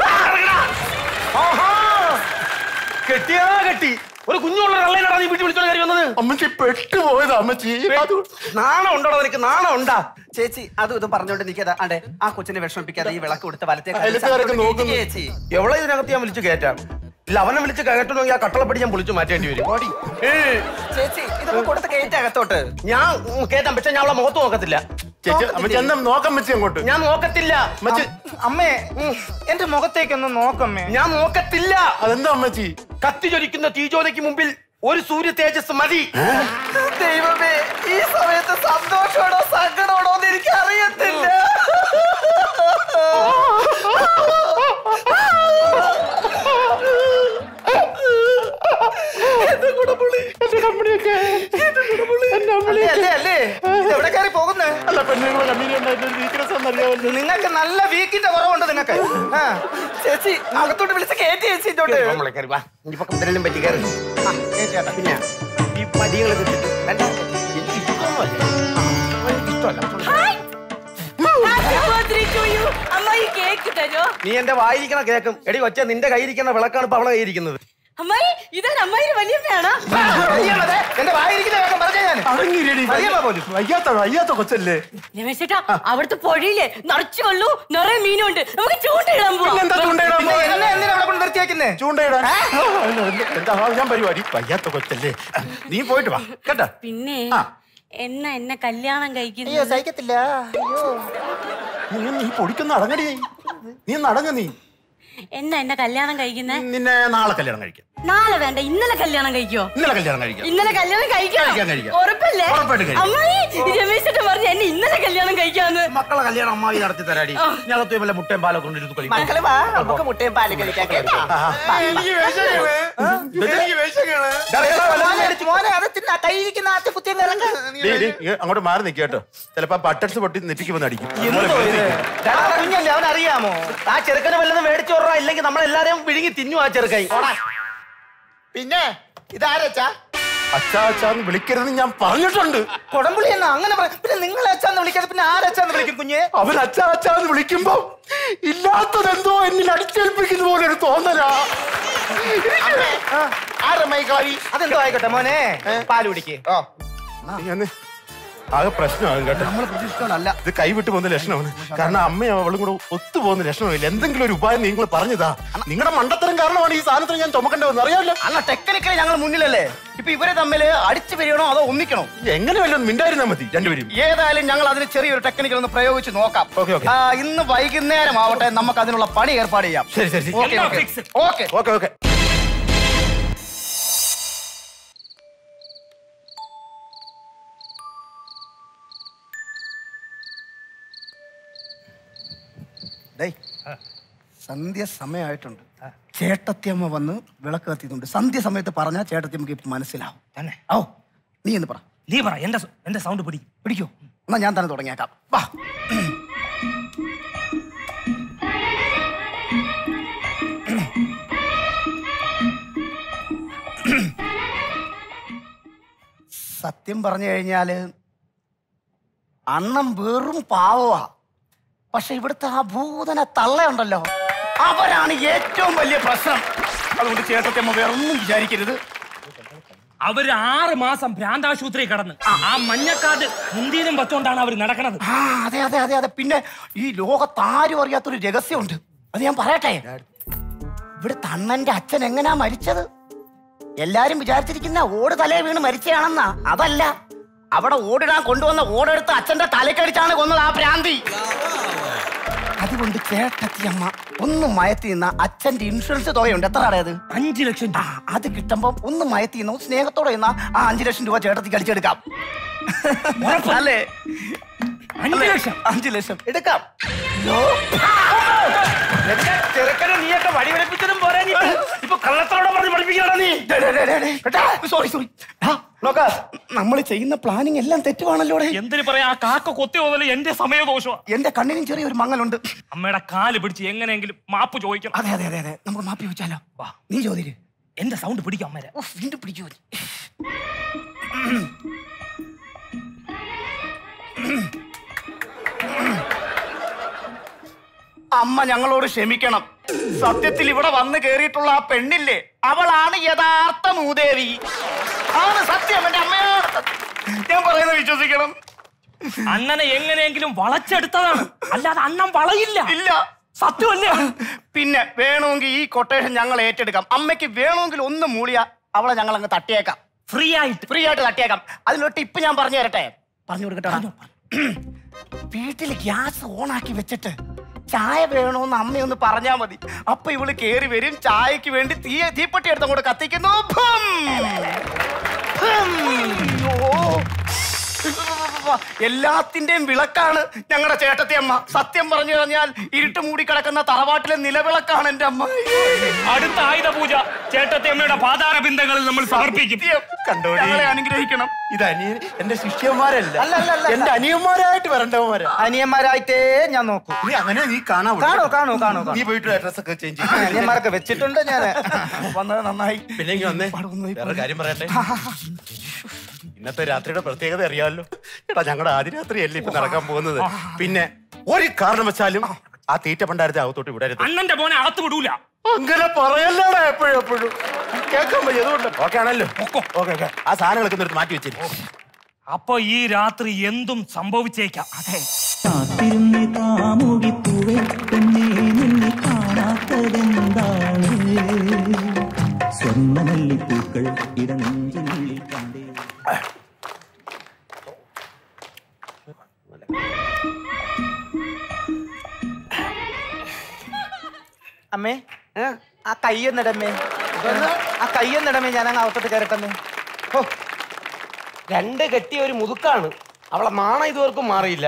കെട്ടിയാ കെട്ടി ഒരു കുഞ്ഞുള്ള കള്ളേനാടാ നീ വീട്ടിൽ വിളിച്ചോണ്ട് കയറി വന്നത് അമ്മച്ചി പെട്ടുപോയതാ അമ്മച്ചി നാണം ഉണ്ടോ നിനക്ക് നാണം ഉണ്ടാ ചേച്ചി അതും ഇതും പറഞ്ഞോണ്ട് നിൽക്കാതെ അതെ ആ കൊച്ചിനെ വിഷമിപ്പിക്കാതെ ഈ വിളക്ക് കൊടുത്ത് വലത്തെ അയലത്തുകാരൊക്കെ നോക്കുന്നു. ചേച്ചി എവളെ ഇതിനകത്ത് ഞാൻ വിളിച്ച് കയറ്റാം ഇല്ല അവനെ വിളിച്ച് കയറ്റണമെങ്കിൽ ആ കട്ടളപ്പടി ഞാൻ വിളിച്ചു മാറ്റേണ്ടി വരും ഏ, ചേച്ചി ഇതൊക്കെ കൊടുത്ത് കയറ്റി അകത്തോട്ട് ഞാൻ ഉം, കയറ്റാം പക്ഷെ ഞാൻ അവളെ മുഖത്ത് നോക്കത്തില്ല ചേച്ചി അമ്മച്ചി എന്നാ നോക്കാം അമ്മച്ചി അങ്ങോട്ട് ഞാൻ നോക്കത്തില്ല അമ്മച്ചി അമ്മേ എന്റെ മുഖത്തേക്കൊന്ന് നോക്കമ്മേ ഞാൻ നോക്കത്തില്ല അതെന്താ അമ്മച്ചി കത്തി ജ്വലിക്കുന്ന തീജ്യോതിക്ക് മുമ്പിൽ ഒരു സൂര്യ തേജസ് മതി ദൈവമേ ഈ സമയത്ത് സന്തോഷമാണോ സങ്കടമാണോ എന്ന് എനിക്ക് അറിയത്തില്ല അല്ലേ, അല്ലേ, അല്ലേ? ഇത് എവിടെ കയറി പോകുന്നേ അല്ല പെണ്ണുങ്ങളെ കണ്ണീര് ഉണ്ടായിട്ട് വീക്ക്നെസ് എന്നറിയാമല്ലോ നിങ്ങൾക്ക് നല്ല വീക്കിന്റെ കുറവുണ്ട് നിങ്ങൾക്ക് ആ, ചേച്ചി അകത്തോട്ട് വിളിച്ച് കയറ്റി ചേച്ചി ഇങ്ങോട്ട് നമ്മളെ കയറി വാ ഇനിയിപ്പോ എന്തെങ്കിലും പറ്റി കയറി ആ, കയറ്റി ചേട്ടാ. പിന്നെ ഈ മടികൾ കിട്ടിട്ട് വേണ്ട എനിക്ക് ഇഷ്ടമൊന്നുമല്ല ആ, എനിക്ക് ഇഷ്ടമല്ല അമ്മായി കേക്ക് തരോ നീ എന്റെ വായിരിക്കണ കേക്കും എടി ഒച്ച നിന്റെ കയ്യിരിക്കുന്ന വിളക്കാണ് ഇപ്പൊ അവളെ കയ്യിരിക്കുന്നത് അമ്മായി ഇതാണ് അമ്മായി വലിയമ്മയാണോ അയ്യമ്മേ, എന്റെ വായിരിക്കുന്ന വേഗം പറഞ്ഞേ ഞാൻ അടങ്ങിയിരടി വലിയമ്മ പോലും വയ്യാത്ത വയ്യാത്ത കൊച്ചല്ലേ രമേശേട്ടാ അവിടുത്തെ പുഴയിലെ നിറച്ചു വെള്ളു നിറയെ മീനുണ്ട് നമുക്ക് ചൂണ്ടയിടാൻ പിന്നെന്താ ചൂണ്ടയിടാൻ പിന്നെ എന്നെ എന്തിനാ അവിടെ കൊണ്ട് നിർത്തിയേക്കുന്നേ ചൂണ്ടയിടാൻ എന്താ ഞാൻ പരിപാടി വയ്യാത്ത കൊച്ചല്ലേ നീ പോയിട്ട് വാ കേട്ടാ പിന്നെ ആ. എന്ന എന്നെ കല്യാണം അയ്യോ കഴിക്കുന്നു സഹിക്കത്തില്ല അയ്യോ നീ നീ പൊടിക്കുന്ന അടങ്ങടി നീ നടങ്ങ നീ എന്ന എന്നെ കല്യാണം കഴിക്കുന്നേ നിന്നെ നാളെ കല്യാണം കഴിക്കാം നാളെ വേണ്ട ഇന്നലെ കല്യാണം കഴിക്കോ ഇന്നലെ കല്യാണം കഴിക്കാം ഇന്നലെ കല്യാണം കഴിക്കണം കഴിക്കാം, കഴിക്കാം. ഉറപ്പല്ലേ ഉറപ്പായിട്ടും കഴിക്കാം. അമ്മായി രമേശേട്ടൻ പറഞ്ഞു എന്നെ ഇന്നലെ കല്യാണം കഴിക്കാന്ന് മക്കളെ കല്യാണം അമ്മാവി നടത്തി തരാടി ഞങ്ങൾക്ക് വല്ല മുട്ടയും പാലൊക്കെ കൊണ്ടിരുന്ന് കളി മക്കള് വാ നമുക്ക് മുട്ടയും പാലും കളിക്കാൻ കേട്ടാ മോനെ അത് തിന്നാ കയ്യിരിക്കുന്ന ആദ്യ കുത്തിയും കിടക്ക് ഡേയ്, ഡേയ്, ഇങ്ങ് അങ്ങോട്ട് മാറി നിൽക്കുക കേട്ടോ ചിലപ്പോ ബട്ടൺസ് പൊട്ടി നെറ്റിക്ക് വന്ന് അടിക്കും എന്തോ ഇത്? ദാ, കുഞ്ഞല്ലേ അവൻ അറിയാമോ ആ ചെറുക്കന് വല്ലതും മേടിച്ചു വിടറോ ഇല്ലെങ്കിൽ നമ്മളെല്ലാരെയും വിഴുങ്ങി തിന്നു ആ ചെറുക്കൈ പിന്നെ ഇതാരച്ചാ അച്ഛാ അച്ഛാന്ന് വിളിക്കരുതെന്ന് ഞാൻ പറഞ്ഞിട്ടുണ്ട് കൊടംപുളി എന്നാ അങ്ങനെ പറ പിന്നെ നിങ്ങൾ അച്ഛാന്ന് വിളിക്കാതെ പിന്നെ ആരച്ചാന്ന് വിളിക്കും കുഞ്ഞെ അവൻ അച്ഛാ അച്ഛാന്ന് വിളിക്കുമ്പോ ഇല്ലാത്തതെന്തോ എന്നിൽ അടിച്ചേൽപ്പിക്കുന്ന പോലെ ഒരു തോന്നലാ ആരമ്മായി അതെന്തോ ആയിക്കോട്ടെ മോനെ പാല് കുടിക്ക് ഓ നീ ഒന്ന് ആകെ പ്രശ്നമാകും കേട്ടോ നമ്മൾ പ്രതീക്ഷിക്കണല്ല ഇത് കൈവിട്ട് പോകുന്ന ലക്ഷണമാണ് കാരണം അമ്മയും അവളും കൂടെ ഒത്തു പോകുന്ന ലക്ഷണമില്ല എന്തെങ്കിലും ഒരു ഉപായം നിങ്ങൾ പറഞ്ഞതാ നിങ്ങളുടെ മണ്ടത്തരം കാരണമാണ് ഈ സാധനത്തിന് ഞാൻ ചുമക്കേണ്ടി വന്നത് അറിയാമല്ലോ അല്ല ടെക്നിക്കലി ഞങ്ങൾ മുന്നിലല്ലേ ഇപ്പൊ ഇവരെ തമ്മിൽ അടിച്ചു വരികണോ അതോ ഒന്നിക്കണോ എങ്ങനെ വല്ലതും മിണ്ടായിരുന്നാ മതി രണ്ടുപേരും ഏതായാലും ഞങ്ങൾ അതിന് ചെറിയൊരു ടെക്നിക്കൽ ഒന്ന് പ്രയോഗിച്ച് നോക്കാം ഓക്കെ ഓക്കെ ആ, ഇന്ന് വൈകുന്നേരം ആവട്ടെ നമുക്ക് അതിനുള്ള പണി ഏർപ്പാട് ചെയ്യാം ശരി ശരി okay okay okay okay okay ഡേയ് സന്ധ്യ സമയമായിട്ടുണ്ട് ചേട്ടത്തിയമ്മ വന്ന് വിളക്ക് കത്തിയിട്ടുണ്ട് സന്ധ്യ സമയത്ത് പറഞ്ഞാൽ ചേട്ടത്തിയമ്മക്ക് ഇപ്പൊ മനസ്സിലാവും തന്നെ ഓ നീ എന്ന് പറ നീ പറ എന്റെ സ- എന്റെ സൗണ്ട് പിടി പിടിക്കോ എന്നാ ഞാൻ തന്നെ തുടങ്ങിയേക്കാം വാ സത്യം പറഞ്ഞു കഴിഞ്ഞാല് അണ്ണം വെറും പാവമാ പക്ഷെ ഇവിടുത്തെ ആ ഭൂതന തള്ളയുണ്ടല്ലോ അവരാണ് ഏറ്റവും വലിയ പ്രശ്നം അതുകൊണ്ട് ചേട്ടത്തിയമ്മ വേറൊന്നും വിചാരിക്കരുത് അവര് ആറ് മാസം ഭ്രാന്താശുപത്രി കടന്ന് ആ മഞ്ഞക്കാട് മുന്തിയനും പത്തോണ്ടാണ് അവർ നടക്കണത് ആ അതെ അതെ അതെ അതെ പിന്നെ ഈ ലോകത്താരും അറിയാത്തൊരു രഹസ്യമുണ്ട് അത് ഞാൻ പറയട്ടെ ഇവിടെ തണ്ണന്റെ അച്ഛൻ എങ്ങനാ മരിച്ചത് എല്ലാരും വിചാരിച്ചിരിക്കുന്ന ഓട് തലേ വീണ് മരിച്ചയാണെന്നാ അതല്ല അവിടെ ഓടിടാൻ കൊണ്ടുവന്ന ഓടെടുത്ത് അച്ഛന്റെ തലക്കടിച്ചാണ് കൊന്നത് ആ ഭ്രാന്തി അതുകൊണ്ട് ചേട്ടത്തിയമ്മ ഒന്ന് മയത്തി നിന്ന അച്ഛന്റെ ഇൻഷുറൻസ് തുകയുണ്ട് എത്ര അത് അഞ്ചു ലക്ഷം ആ അത് കിട്ടുമ്പോ ഒന്ന് മയത്തി നിന്ന സ്നേഹത്തോടെ നിന്ന ആ അഞ്ചു ലക്ഷം രൂപ ചേട്ടത്തിക്ക് അടിച്ചെടുക്കാം അല്ലേ അഞ്ചു ലക്ഷം അഞ്ചു ലക്ഷം എടുക്കാം എന്റെ ചെറുക്കനെ നീയൊക്കെ വടി വെളുപ്പിച്ചതും പോരാ നീ ഇപ്പൊ കള്ളത്തോടെ പറഞ്ഞ് പഠിപ്പിക്കണ നീ സോറി സോറി നോക്ക നമ്മൾ ചെയ്യുന്ന പ്ലാനിങ് എല്ലാം തെറ്റുവാണല്ലോടെ എന്തിനു പറയാ ആ കാക്ക കൊത്തി പോകുന്നത് എന്റെ സമയദോഷമാ എന്റെ കണ്ണിനും ചെറിയൊരു മങ്ങലുണ്ട് അമ്മയുടെ കാല് പിടിച്ച് എങ്ങനെയെങ്കിലും മാപ്പ് ചോദിക്കണം അതെ അതെ അതെ അതെ നമുക്ക് മാപ്പി വെച്ചാലോ നീ ചോദിര് എന്റെ സൗണ്ട് പിടിക്കും അമ്മേരെ ഉഫ്, വീണ്ടും പിടിക്കൂ അമ്മ ഞങ്ങളോട് ക്ഷമിക്കണം സത്യത്തിൽ ഇവിടെ വന്ന് കേറിയിട്ടുള്ള ആ പെണ്ണില്ലേ അവളാണ് യഥാർത്ഥ മൂദേവി ആണ് സത്യം എന്റെ അമ്മയാണ് സത്യം. ഞാൻ പറയുന്നത് വിശ്വസിക്കണം അണ്ണനെ എങ്ങനെയെങ്കിലും വളച്ചെടുത്തതാണ് അല്ലാതെ അണ്ണൻ വളയില്ല ഇല്ല സത്യമല്ലേ പിന്നെ വേണമെങ്കിൽ ഈ കൊട്ടേഷൻ ഞങ്ങൾ ഏറ്റെടുക്കാം അമ്മയ്ക്ക് വേണമെങ്കിൽ ഒന്ന് മൂളിയ അവളെ ഞങ്ങൾ അങ്ങ് തട്ടിയേക്കാം ഫ്രീ ആയിട്ട് ഫ്രീ ആയിട്ട് തട്ടിയേക്കാം അതിലൊരു ടിപ്പ് ഞാൻ പറഞ്ഞു തരട്ടെ പറഞ്ഞു കൊടുക്കട്ടെ വീട്ടിൽ ഗ്യാസ് ഓണാക്കി വെച്ചിട്ട് ചായ വേണോന്ന് അമ്മയൊന്ന് പറഞ്ഞാ മതി അപ്പൊ ഇവള് കേറി വരും ചായക്ക് വേണ്ടി തീ തീപ്പെട്ടി എടുത്ത് അങ്ങോട്ട് കത്തിക്കുന്നു ഭം! ഭം! അയ്യോ. എല്ലാത്തിന്റെയും വിളക്കാണ് ഞങ്ങളുടെ ചേട്ടത്തി അമ്മ സത്യം പറഞ്ഞു കഴിഞ്ഞാൽ ഇരുട്ട് മൂടി കിടക്കുന്ന തറവാട്ടിലെ നിലവിളക്കാണ് എന്റെ അമ്മ അടുത്ത ആയുധ പൂജ ചേട്ടത്തിയമ്മയുടെ പാതാര ബിന്ദങ്ങളിൽ നമ്മൾ സമർപ്പിക്കും കണ്ടോടി. ഞങ്ങളെ അനുഗ്രഹിക്കണം ഇത് അനിയൻ എന്റെ ശിഷ്യന്മാരല്ല അല്ല, അല്ല, അല്ല. എന്റെ അനിയന്മാരായിട്ട് വരണ്ടവന്മാരാ അനിയന്മാരായിട്ടേ ഞാൻ നോക്കൂ നീ അങ്ങനെ നീ കാണാ കാണൂ കാണൂ കാണൂ നീ പോയിട്ട് ഡ്രസ് ഒക്കെ ചേഞ്ച് ചെയ്യ്. അനിയന്മാരൊക്കെ വെച്ചിട്ടുണ്ട് ഞാൻ വന്നത് നന്നായി പിന്നെ ഇങ്ങ് വന്നേ വേറെ കാര്യം പറയട്ടെ ഇന്നത്തെ രാത്രിയുടെ പ്രത്യേകത അറിയാമല്ലോ എടാ ഞങ്ങളുടെ ആദ്യ രാത്രിയല്ലേ ഇപ്പൊ നടക്കാൻ പോകുന്നത് പിന്നെ ഒരു കാരണവശാലും ആ തീറ്റ പണ്ടാരത്തെ അകത്തോട്ട് വിടരുത് അണ്ണന്റെ മോനെ അകത്ത് വിടൂല അങ്ങനെ പറയല്ലടാ എപ്പോഴും എപ്പോഴും കേൾക്കാൻ വയ്യ അതുകൊണ്ട് ഓക്കെ ആണല്ലോ ഓക്കെ ഓക്കെ ആ സാധനങ്ങളൊക്കെ ഒന്ന് എടുത്ത് മാറ്റി വെച്ചിരിക്കും അപ്പൊ ഈ രാത്രി എന്തും സംഭവിച്ചേക്കാം അതെ കാത്തിരുന്ന് താമുകിപ്പൂവേ പെണ്ണേ നിന്നെ കാണാത്തതെന്താണ് സ്വർണ്ണമല്ലിപ്പൂക്കൾ ഇടനെഞ്ചിനുള്ളിൽ കണ്ടേ അമ്മേ ആ കയ്യൊന്നിടമ്മേ ആ കയ്യൊന്നിടമ്മേ ഞാൻ അങ്ങ് അകത്തോട്ട് കയറട്ടമ്മേ ഹോ, രണ്ട് കെട്ടിയ ഒരു മുതുക്കാണ് അവളെ മാണ ഇതുവർക്കും മാറിയില്ല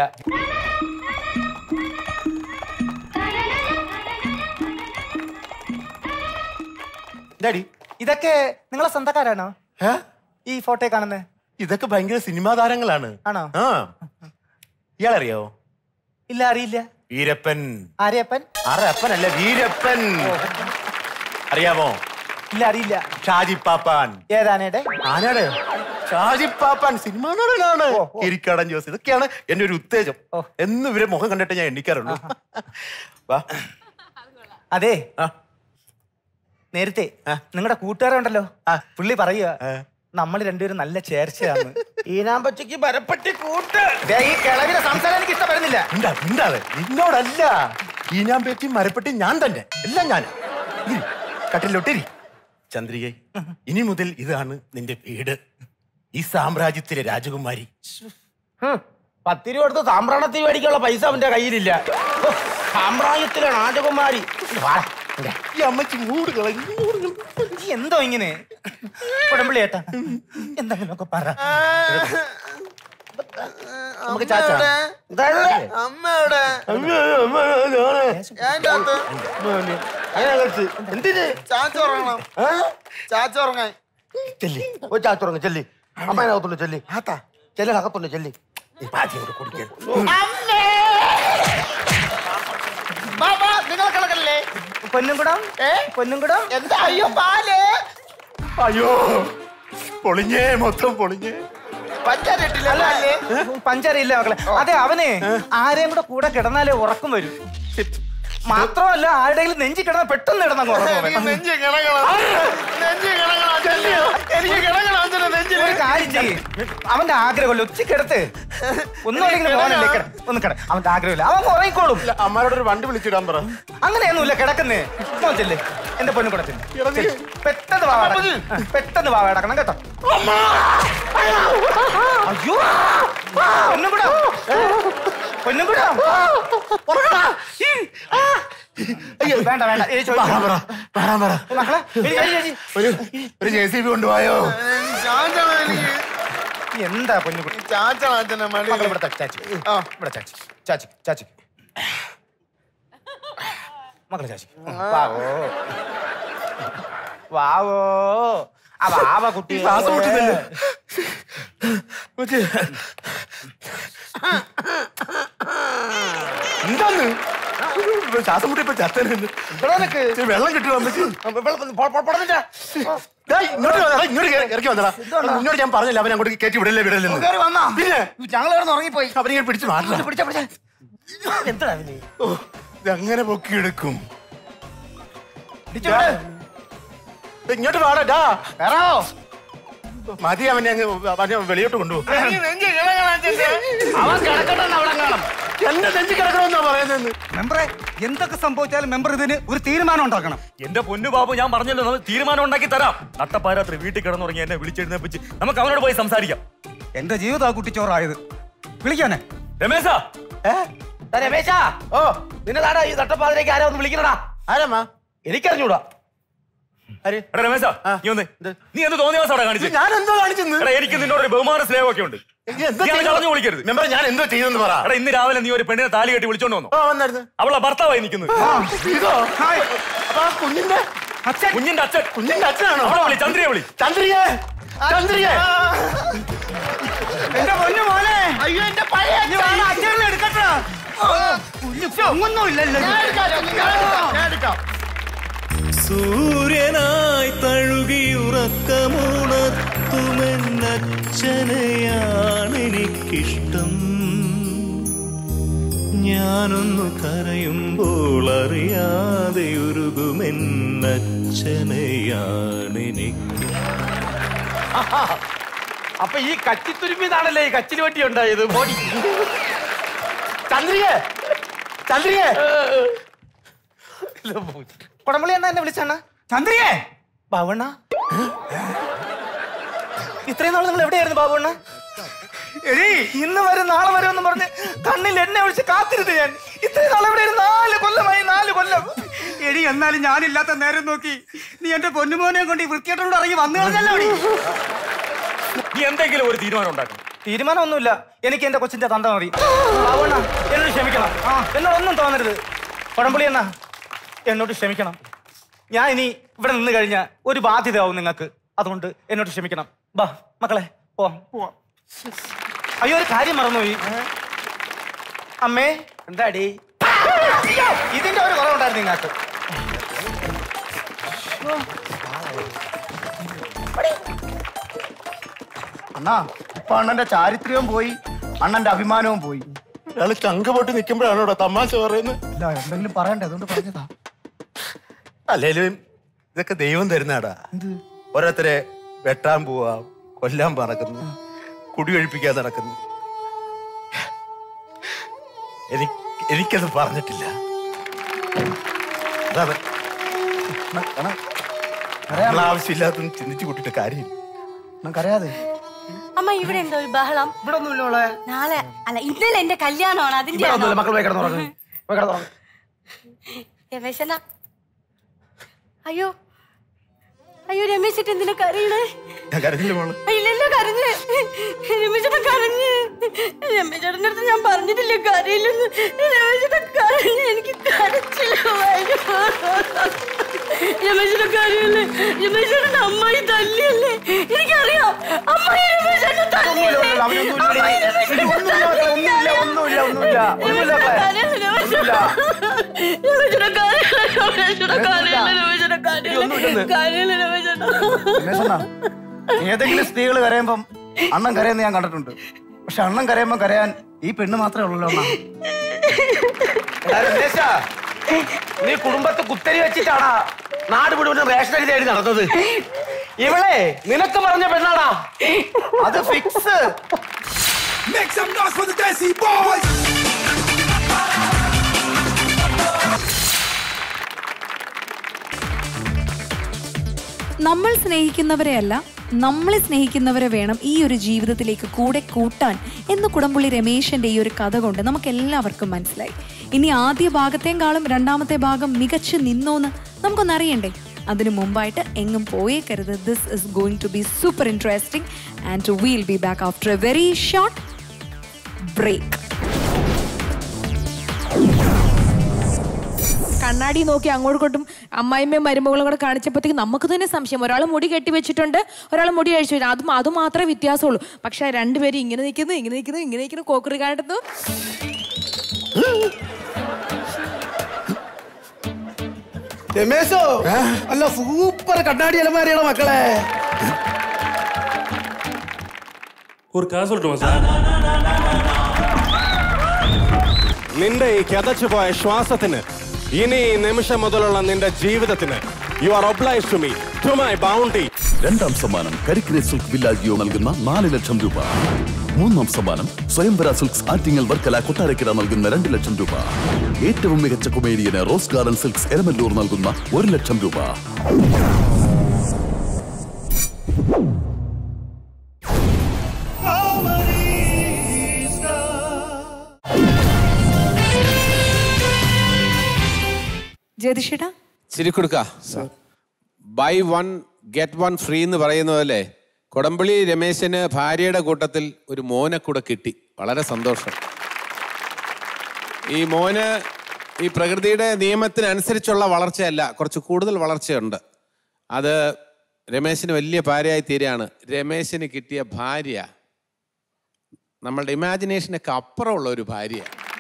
ഡാഡി ഇതൊക്കെ നിങ്ങളെ സ്വന്തക്കാരാണോ ഈ ഫോട്ടോ കാണുന്നത് ഇതൊക്കെ ഭയങ്കര സിനിമാ താരങ്ങളാണ് ആണോ ആ ഇയാളറിയോ ഇല്ല അറിയില്ല വീരപ്പൻ ആരെയപ്പൻ അറപ്പനല്ല വീരപ്പൻ അറിയാമോ ഇല്ല അറിയില്ല ഷാജി പാപ്പാൻ ഏതാനയുടെ ആനാണ് ഷാജി പാപ്പാൻ സിനിമാ നടനാണ് കിരിക്കാടൻ ജോസ് ഇതൊക്കെയാണ് എന്റെ ഒരു ഉത്തേജം എന്നും ഇവരെ മുഖം കണ്ടിട്ട് ഞാൻ എണ്ണിക്കാറുള്ളൂ വാ അതെ നേരത്തെ നിങ്ങളുടെ കൂട്ടുകാരുണ്ടല്ലോ പുള്ളി പറയുക നമ്മൾ രണ്ടുപേരും നല്ല ചേർച്ചയാണ് ഈനാമ്പച്ചയ്ക്ക് മരപ്പറ്റി കൂട്ട് ദേ, ഈ കിളവിനെ സംസാരം എനിക്ക് ഇഷ്ടപ്പെടുന്നില്ല ഉണ്ടാ ഉണ്ടാതെ നിന്നോടല്ല ഈ ഞാൻ പറ്റി മരപ്പെട്ടി ഞാൻ തന്നെ എല്ലാം ഞാൻ കട്ടിലോട്ടിരി ചന്ദ്രികെ ഇനി മുതൽ ഇതാണ് നിന്റെ വീട് ഈ സാമ്രാജ്യത്തിലെ രാജകുമാരി ഹും, പത്ത് രൂപ കൊടുത്ത് സാമ്പ്രാണത്തി മേടിക്കാനുള്ള പൈസ അവന്റെ കയ്യിലില്ല ഹോ, സാമ്രാജ്യത്തിലെ രാജകുമാരി വാടാ, ഇങ്ങ്. ഈ അമ്മച്ചി മൂട് കളഞ്ഞു ഈ എന്തോ ഇങ്ങനെ കുടമ്പിളി ഏട്ടാ എന്തെങ്കിലും ഒക്കെ പറ നമുക്ക് ചാച്ചാ അമ്മയുടെ എന്തിന് ചാച്ചുറങ്ങണം ചാച്ചുറങ്ങാൻ ചെല്ലി ഓ ചാച്ചുറങ്ങ് ചെല്ലി അമ്മേനകത്തുണ്ട് ചെല്ലി ചെല്ലനകത്തുണ്ട് ചെല്ലി കുടിക്കാൻ നിങ്ങൾ കിടക്കല്ലേ പൊന്നുംകുടം പൊന്നുംകുടം എന്താ അയ്യോ പാല് അയ്യോ പൊളിഞ്ഞേ മൊത്തം പൊളിഞ്ഞേ അല്ല, പഞ്ചാര ഇല്ല മക്കളെ അതെ അവനെ ആരെയും കൂടെ കൂടെ കിടന്നാലേ ഉറക്കം വരും മാത്രമല്ല ആരുടെയും നെഞ്ചി കിടന്ന പെട്ടെന്ന് കിടന്ന ഒരു കാര്യം ചെയ്യ് അവന്റെ ആഗ്രഹമല്ല ഉച്ചക്കെടുത്ത് ഒന്നും അല്ലെങ്കിൽ മോനല്ലേ കിട ഒന്ന് കിട അവന്റെ ആഗ്രഹമില്ല അവൻ ഉറങ്ങിക്കോളും അമ്മാരോട് ഒരു വണ്ടി വിളിച്ചിടാൻ പറ അങ്ങനെയൊന്നുമില്ല കിടക്കുന്നേ മോൻ ചെല്ലേ എന്റെ പൊന്നു കൂടെ ചെല്ല്. ചെല്ല്. പെട്ടെന്ന് വാ കിടക്കണം. പെട്ടെന്ന് വാ കിടക്കണം കേട്ടോ അയ്യോ പൊന്നും കൂടെ പൊന്നും കൂടെ വേണ്ട വേണ്ട ഏയ് ചോദിക്ക്. മക്കളെ എടി, എടി, എടി. ഒരു ഒരു ജെ സി ബി കൊണ്ടുപോയോ എന്താ പൊന്നുകുട്ടി മക്കളെ ഇവിടെ തട്ടി, ചാച്ചി ഇവിടെ ചാച്ചി ചാച്ചി ചാച്ചി മക്കളെ ചാച്ചി വാവോ വാവോ ആ വാവ കുട്ടി ശ്വാസം മുട്ടുന്നില്ലേ? എന്താന്ന് ശ്വാസം മുട്ടി ഇപ്പൊ ചത്തനെന്ന് വെള്ളം കിട്ടുമോ അമ്മച്ചി ദാ, ഇങ്ങോട്ട് വന്നെടാ, ഇങ്ങോട്ട് കേറി- ഇറക്കി വന്നടാ ഇങ്ങോട്ട് ഞാൻ പറഞ്ഞില്ല അവൻ അങ്ങോട്ട് കയറ്റി വിടല്ലേ വിടലെന്ന് കേറി വന്നാ? പിന്നെ ഞങ്ങൾ കിടന്ന് ഉറങ്ങിപ്പോയി അവനെ പിടിച്ച് മാറ്റണം പിടിച്ച പിടിച്ച എന്താ അവന് ഇതെങ്ങനെ പൊക്കിയെടുക്കും ഇങ്ങോട്ട് പാടാ ഡാ മതി അവനെ അങ്ങ് അവനെ വെളിയോട്ട് കൊണ്ടുപോകും അവൻ കിടക്കട്ടെ അവിടെ കാണും എന്റെ നെഞ്ചി കിടക്കണമെന്നാ പറയുന്നത് മെമ്പറെ എന്തൊക്കെ സംഭവിച്ചാലും മെമ്പർ ഇതിന് ഒരു തീരുമാനം ഉണ്ടാക്കണം എന്റെ പൊന്നു ബാബു ഞാൻ പറഞ്ഞല്ലോ നമ്മൾ തീരുമാനം ഉണ്ടാക്കി തരാം നട്ടപ്പാരാത്രി വീട്ടിൽ കിടന്നുറങ്ങി എന്നെ വിളിച്ചെഴുന്നേപ്പിച്ച് നമുക്ക് അവനോട് പോയി സംസാരിക്കാം എന്റെ ജീവിതം ആ കുട്ടിച്ചോറായത് വിളിക്കാനെ രമേശാ രമേശാ ഓ നിന്നെ താടാ ഈ തട്ടപ്പാതിലേക്ക് ആരാ ഒന്ന് വിളിക്കണടാ ആരാമാ എനിക്കറിഞ്ഞൂടാ എടാ രമേശാ നീ ഒന്ന് നീ എന്ത് തോന്നിയ ദിവസം അവിടെ കാണിച്ചു ഞാൻ എന്തോ കാണിച്ചെന്ന് എടാ എനിക്ക് നിന്നോട് ഒരു ബഹുമാന സ്നേഹമൊക്കെ ഉണ്ട് എന്തോ നീ അത് ചെയ്തു? കളഞ്ഞു വിളിക്കരുത് മെമ്പർ ഞാൻ എന്തോ ചെയ്തെന്ന് പറ എടാ ഇന്ന് രാവിലെ നീ ഒരു പെണ്ണിനെ താലി കെട്ടി വിളിച്ചോണ്ട് വന്നു ആ വന്നായിരുന്നു അവളെ ഭർത്താവായി നിൽക്കുന്നത് ഇതോ അപ്പൊ ആ കുഞ്ഞിന്റെ അച്ഛൻ കുഞ്ഞിന്റെ അച്ഛൻ കുഞ്ഞിന്റെ അച്ഛനാണോ അവളെ വിളി ചന്ദ്രയെ വിളി ചന്ദ്രിക ചന്ദ്രിക എന്റെ പൊന്നു മോനെ അയ്യോ എന്റെ പഴയ നീ വേണം അച്ഛനെ എടുക്കട്ടെ ഒന്നും ഇല്ലല്ലോ സൂര്യനായി തഴുകിയുറക്കമുണർത്തുമെന്നച്ഛനെയാണെനിക്കിഷ്ടം ഞാനൊന്നു കരയുമ്പോൾ അറിയാതെ ഉരുകുമെന്നച്ഛനെയാണെനിക്ക് അപ്പൊ ഈ കച്ചിത്തുരുമ്പിന്നാണല്ലേ ഈ കച്ചിന് വട്ടി ഉണ്ടായത് ബോഡി ചന്ദ്രിക ചന്ദ്രിക കുടമ്പളി എന്നാ എന്നെ വിളിച്ചാണ് ചന്ദ്രികേ ബാബണ്ണ ഇത്രയും നാൾ നിങ്ങൾ എവിടെയായിരുന്നു ബാബണ്ണ എടീ ഇന്ന് വരും നാളെ വരും എന്ന് പറഞ്ഞ് കണ്ണിൽ എന്നെ വിളിച്ച് കാത്തിരുന്നു ഞാൻ ഇത്രയും നാൾ എവിടെയായിരുന്നു നാല് കൊല്ലമായി നാല് കൊല്ലം എടി എന്നാലും ഞാനില്ലാത്ത നേരം നോക്കി നീ എന്റെ പൊന്നുമോനെ കൊണ്ട് ഈ വൃത്തിയായിട്ടോട് ഇറങ്ങി വന്നു കളഞ്ഞല്ലോ എടി. നീ എന്തെങ്കിലും ഒരു തീരുമാനം ഉണ്ടാക്കണം തീരുമാനമൊന്നുമില്ല എനിക്ക് എന്റെ കൊച്ചിന്റെ തന്ത മതി ബാബണ്ണ എന്നോട് ക്ഷമിക്കണം ആ എന്നോടൊന്നും തോന്നരുത് കുടംപുളി എന്നാ എന്നോട് ക്ഷമിക്കണം ഞാൻ ഇനി ഇവിടെ നിന്ന് കഴിഞ്ഞാൽ ഒരു ബാധ്യതയാവും നിങ്ങൾക്ക് അതുകൊണ്ട് എന്നോട് ക്ഷമിക്കണം ബാ മക്കളെ പോവാം പോവാം അയ്യോ ഒരു കാര്യം മറന്നുപോയി അമ്മേ എന്താടി ഇതിന്റെ ഒരു കുറവുണ്ടായിരുന്നു നിങ്ങൾക്ക് അണ്ണാ ഇപ്പൊ അണ്ണന്റെ ചാരിത്ര്യവും പോയി അണ്ണന്റെ അഭിമാനവും പോയി ഇയാള് ചങ്ക പൊട്ടി നിൽക്കുമ്പോഴാണോ തമാശ പറയുന്നത് ഇല്ല എന്തെങ്കിലും പറയണ്ടേ അതുകൊണ്ട് പറഞ്ഞതാ അല്ലേലും ഇതൊക്കെ ദൈവം തരുന്നാടാ ഓരോരുത്തരെ വെട്ടാൻ പോവാ കൊല്ലാൻ പറക്കുന്നു കുടിയൊഴിപ്പിക്കാൻ നടക്കുന്നു എനിക്ക് എനിക്കത് പറഞ്ഞിട്ടില്ല അതാണ് നമ്മൾ ആവശ്യമില്ലാത്ത ചിന്തിച്ചു കൂട്ടിട്ട് കാര്യമില്ല നമുക്കറിയാതെ അമ്മ ഇവിടെ ഉണ്ടോ ഒരു ബഹളം ഇവിടെ ഒന്നുമില്ല നാളെ അല്ല ഇന്നലെ എന്റെ കല്യാണമാണ് അതിന്റെ ഇവിടെ ഒന്നുമില്ല മക്കൾ പോയി കിടന്നുറങ്ങ് പോയി കിടന്നുറങ്ങ് രമേശന അയ്യോ അയ്യോ രമേശിട്ട് എന്തിനാ കരയണേ ഞാൻ കരഞ്ഞില്ല മോള് ഇല്ലല്ലോ കരഞ്ഞ് രമേശേട്ടൻ കരഞ്ഞ് രമേശേട്ടൻ്റെ അടുത്ത് ഞാൻ പറഞ്ഞിട്ടില്ല കരയില്ലെന്ന് രമേശേട്ടൻ കരഞ്ഞ് എനിക്ക് കരച്ചില്ല രമേശേട്ടൻ കരയല്ലേ രമേശേട്ടൻ അമ്മായി തല്ലിയല്ലേ എനിക്കറിയാം അമ്മായി രമേശേട്ടൻ തല്ലിയല്ലേ അമ്മായി രമേശേട്ടൻ ഒന്നുമില്ല ഒന്നുമില്ല ഒന്നുമില്ല ഒന്നുമില്ല രമേശേട്ടൻ കരയല്ലേ രമേശേട്ടൻ കരയല്ലേ രമേശേട്ടൻ കരയല്ലേ കരയല്ലേ രമേശേട്ടൻ രമേശണ്ണ ഏതെങ്കിലും സ്ത്രീകൾ കരയുമ്പം അണ്ണൻ കരയുന്ന ഞാൻ കണ്ടിട്ടുണ്ട് പക്ഷെ അണ്ണൻ കരയുമ്പം കരയാൻ ഈ പെണ്ണ് മാത്രമേ ഉള്ളല്ലോ അണ്ണ എടാ രമേശാ, നീ കുടുംബത്ത് കുത്തരി വെച്ചിട്ടാടാ നാട് മുഴുവൻ റേഷൻ അരി തേടി നടന്നത് ഇവളെ നിനക്ക് പറഞ്ഞ പെണ്ണാടാ അത് fix Make some noise for the Desi Boys! നമ്മൾ സ്നേഹിക്കുന്നവരെയല്ല നമ്മളെ സ്നേഹിക്കുന്നവരെ വേണം ഈ ഒരു ജീവിതത്തിലേക്ക് കൂടെ കൂട്ടാൻ എന്ന് കുടംപുള്ളി രമേശന്റെ ഈ ഒരു കഥ കൊണ്ട് നമുക്ക് എല്ലാവർക്കും മനസ്സിലായി ഇനി ആദ്യ ഭാഗത്തേക്കാളും രണ്ടാമത്തെ ഭാഗം മികച്ചു നിന്നോന്ന് നമുക്കൊന്നറിയണ്ടേ അതിനു മുമ്പായിട്ട് എങ്ങും പോയേക്കരുത് this is going to be super interesting and we'll be back after a very short break കണ്ണാടി നോക്കി അങ്ങോട്ടും ഇങ്ങോട്ടും അമ്മായിമ്മയും മരുമകളും കൂടെ കാണിച്ചപ്പോഴത്തേക്ക് നമുക്ക് തന്നെ സംശയം ഒരാൾ മുടി കെട്ടി വെച്ചിട്ടുണ്ട് ഒരാൾ മുടി അഴിച്ചു വെച്ചു അതും അത് മാത്രമേ വ്യത്യാസമുള്ളൂ പക്ഷെ രണ്ടുപേരും ഇങ്ങനെ നിൽക്കുന്നു ഇങ്ങനെ നിൽക്കുന്നു ഇങ്ങനെ നിൽക്കുന്നു കോക്കറി കാട്ടുന്നു രമേശോ അല്ല സൂപ്പർ കണ്ണാടി അലമാരിയുടെ മക്കളെ ஒரு கதை சொல்லட்டுமா சார் നിന്റെ ഈ കിതച്ചു പോയ ശ്വാസത്തിന് ഇനി ഈ നിമിഷം മുതലുള്ള നിന്റെ ജീവിതത്തിന് you are obliged to me to my bounty രണ്ടാം സമ്മാനം കരിക്കിനെ സിൽക്ക് വില്ലാജിയോ നൽകുന്ന നാല് ലക്ഷം രൂപ മൂന്നാം സമ്മാനം സ്വയംവര സിൽക്സ് ആറ്റിങ്ങൽ വർക്കല കൊട്ടാരക്കര നൽകുന്ന രണ്ട് ലക്ഷം രൂപ ഏറ്റവും മികച്ച കൊമേഡിയന് റോസ് ഗാർഡൻ സിൽക്സ് എരമല്ലൂർ നൽകുന്ന ഒരു ലക്ഷം രൂപ ജ്യോതിഷേട്ടാ ചിരി കൊടുക്ക buy one get one free എന്ന് പറയുന്ന പോലെ കൊടമ്പള്ളി രമേശന് ഭാര്യയുടെ കൂട്ടത്തിൽ ഒരു മോനെ കൂടെ കിട്ടി വളരെ സന്തോഷം ഈ മോന് ഈ പ്രകൃതിയുടെ നിയമത്തിനനുസരിച്ചുള്ള വളർച്ചയല്ല കുറച്ച് കൂടുതൽ വളർച്ചയുണ്ട് അത് രമേശന് വലിയ ഭാര്യയായി തീരുകയാണ് രമേശന് കിട്ടിയ ഭാര്യ നമ്മളുടെ ഇമാജിനേഷനൊക്കെ അപ്പുറമുള്ള ഒരു ഭാര്യ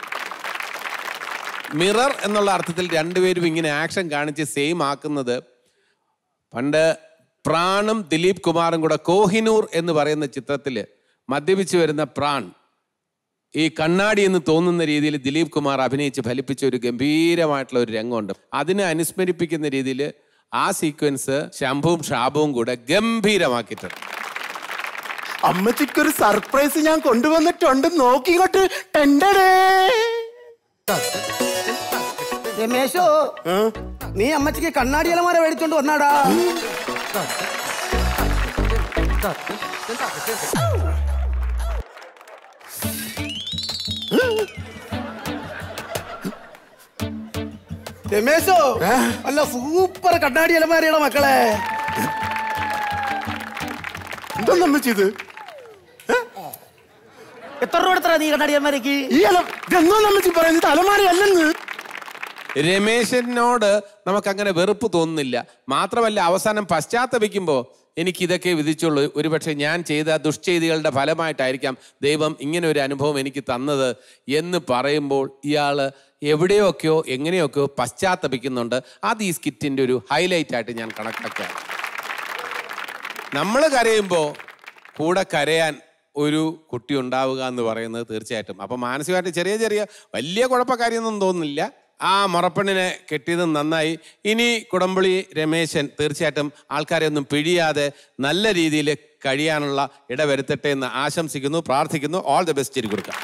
മിറർ എന്നുള്ള അർത്ഥത്തിൽ രണ്ടുപേരും ഇങ്ങനെ ആക്ഷൻ കാണിച്ച് സെയിം ആക്കുന്നത് പണ്ട് പ്രാണും ദിലീപ് കുമാറും കൂടെ കോഹിനൂർ എന്ന് പറയുന്ന ചിത്രത്തിൽ മദ്യപിച്ച് വരുന്ന പ്രാൺ ഈ കണ്ണാടി എന്ന് തോന്നുന്ന രീതിയിൽ ദിലീപ് കുമാർ അഭിനയിച്ച് ഫലിപ്പിച്ച ഒരു ഗംഭീരമായിട്ടുള്ള ഒരു രംഗമുണ്ട് അതിനെ അനുസ്മരിപ്പിക്കുന്ന രീതിയിൽ ആ സീക്വൻസ് ശംഭുവും ഷാബുവും കൂടെ ഗംഭീരമാക്കിയിട്ടുണ്ട് അമ്മച്ചിക്കൊരു സർപ്രൈസ് ഞാൻ കൊണ്ടുവന്നിട്ടുണ്ട് നോക്കിങ്ങോട്ട് ടെൻഡടേ രമേശോ നീ അമ്മച്ചിക്ക് കണ്ണാടി അലമാര മേടിച്ചോണ്ട് വന്നാടാ രമേശോ അല്ല സൂപ്പർ കണ്ണാടി അലമാരയുടെ മക്കളെ എന്താ അമ്മച്ചിത് എത്ര രൂപ എടുത്തടാ നീ കണ്ണാടി അലമാരക്ക് ഈ അല ഇതെന്തോ അമ്മച്ചി പറയുന്നത് അലമാരയല്ലെന്ന് രമേശനോട് നമുക്ക് അങ്ങനെ വെറുപ്പ് തോന്നുന്നില്ല മാത്രമല്ല അവസാനം പശ്ചാത്തപിക്കുമ്പോൾ എനിക്ക് ഇതൊക്കെ വിധിച്ചുള്ളൂ ഒരുപക്ഷെ ഞാൻ ചെയ്ത ദുഷ്ചെയ്തികളുടെ ഫലമായിട്ടായിരിക്കാം ദൈവം ഇങ്ങനെ ഒരു അനുഭവം എനിക്ക് തന്നത് എന്ന് പറയുമ്പോൾ ഇയാൾ എവിടെയൊക്കെയോ എങ്ങനെയൊക്കെയോ പശ്ചാത്തപിക്കുന്നുണ്ട് അത് ഈ സ്കിറ്റിൻ്റെ ഒരു ഹൈലൈറ്റ് ആയിട്ട് ഞാൻ കണക്കാക്കാം നമ്മൾ കരയുമ്പോൾ കൂടെ കരയാൻ ഒരു കുട്ടി ഉണ്ടാവുക എന്ന് പറയുന്നത് തീർച്ചയായിട്ടും അപ്പം മാനസികമായിട്ട് ചെറിയ ചെറിയ വലിയ കുഴപ്പക്കാരിയൊന്നും തോന്നുന്നില്ല ആ മുറപ്പെണ്ണിനെ കെട്ടിയത് നന്നായി ഇനി കുടംപുളി രമേശൻ തീർച്ചയായിട്ടും ആൾക്കാരെ ഒന്നും പിഴിയാതെ നല്ല രീതിയിൽ കഴിയാനുള്ള ഇടവരുത്തട്ടെ എന്ന് ആശംസിക്കുന്നു പ്രാർത്ഥിക്കുന്നു ഓൾ ദി ബെസ്റ്റ് കൊടുക്കാം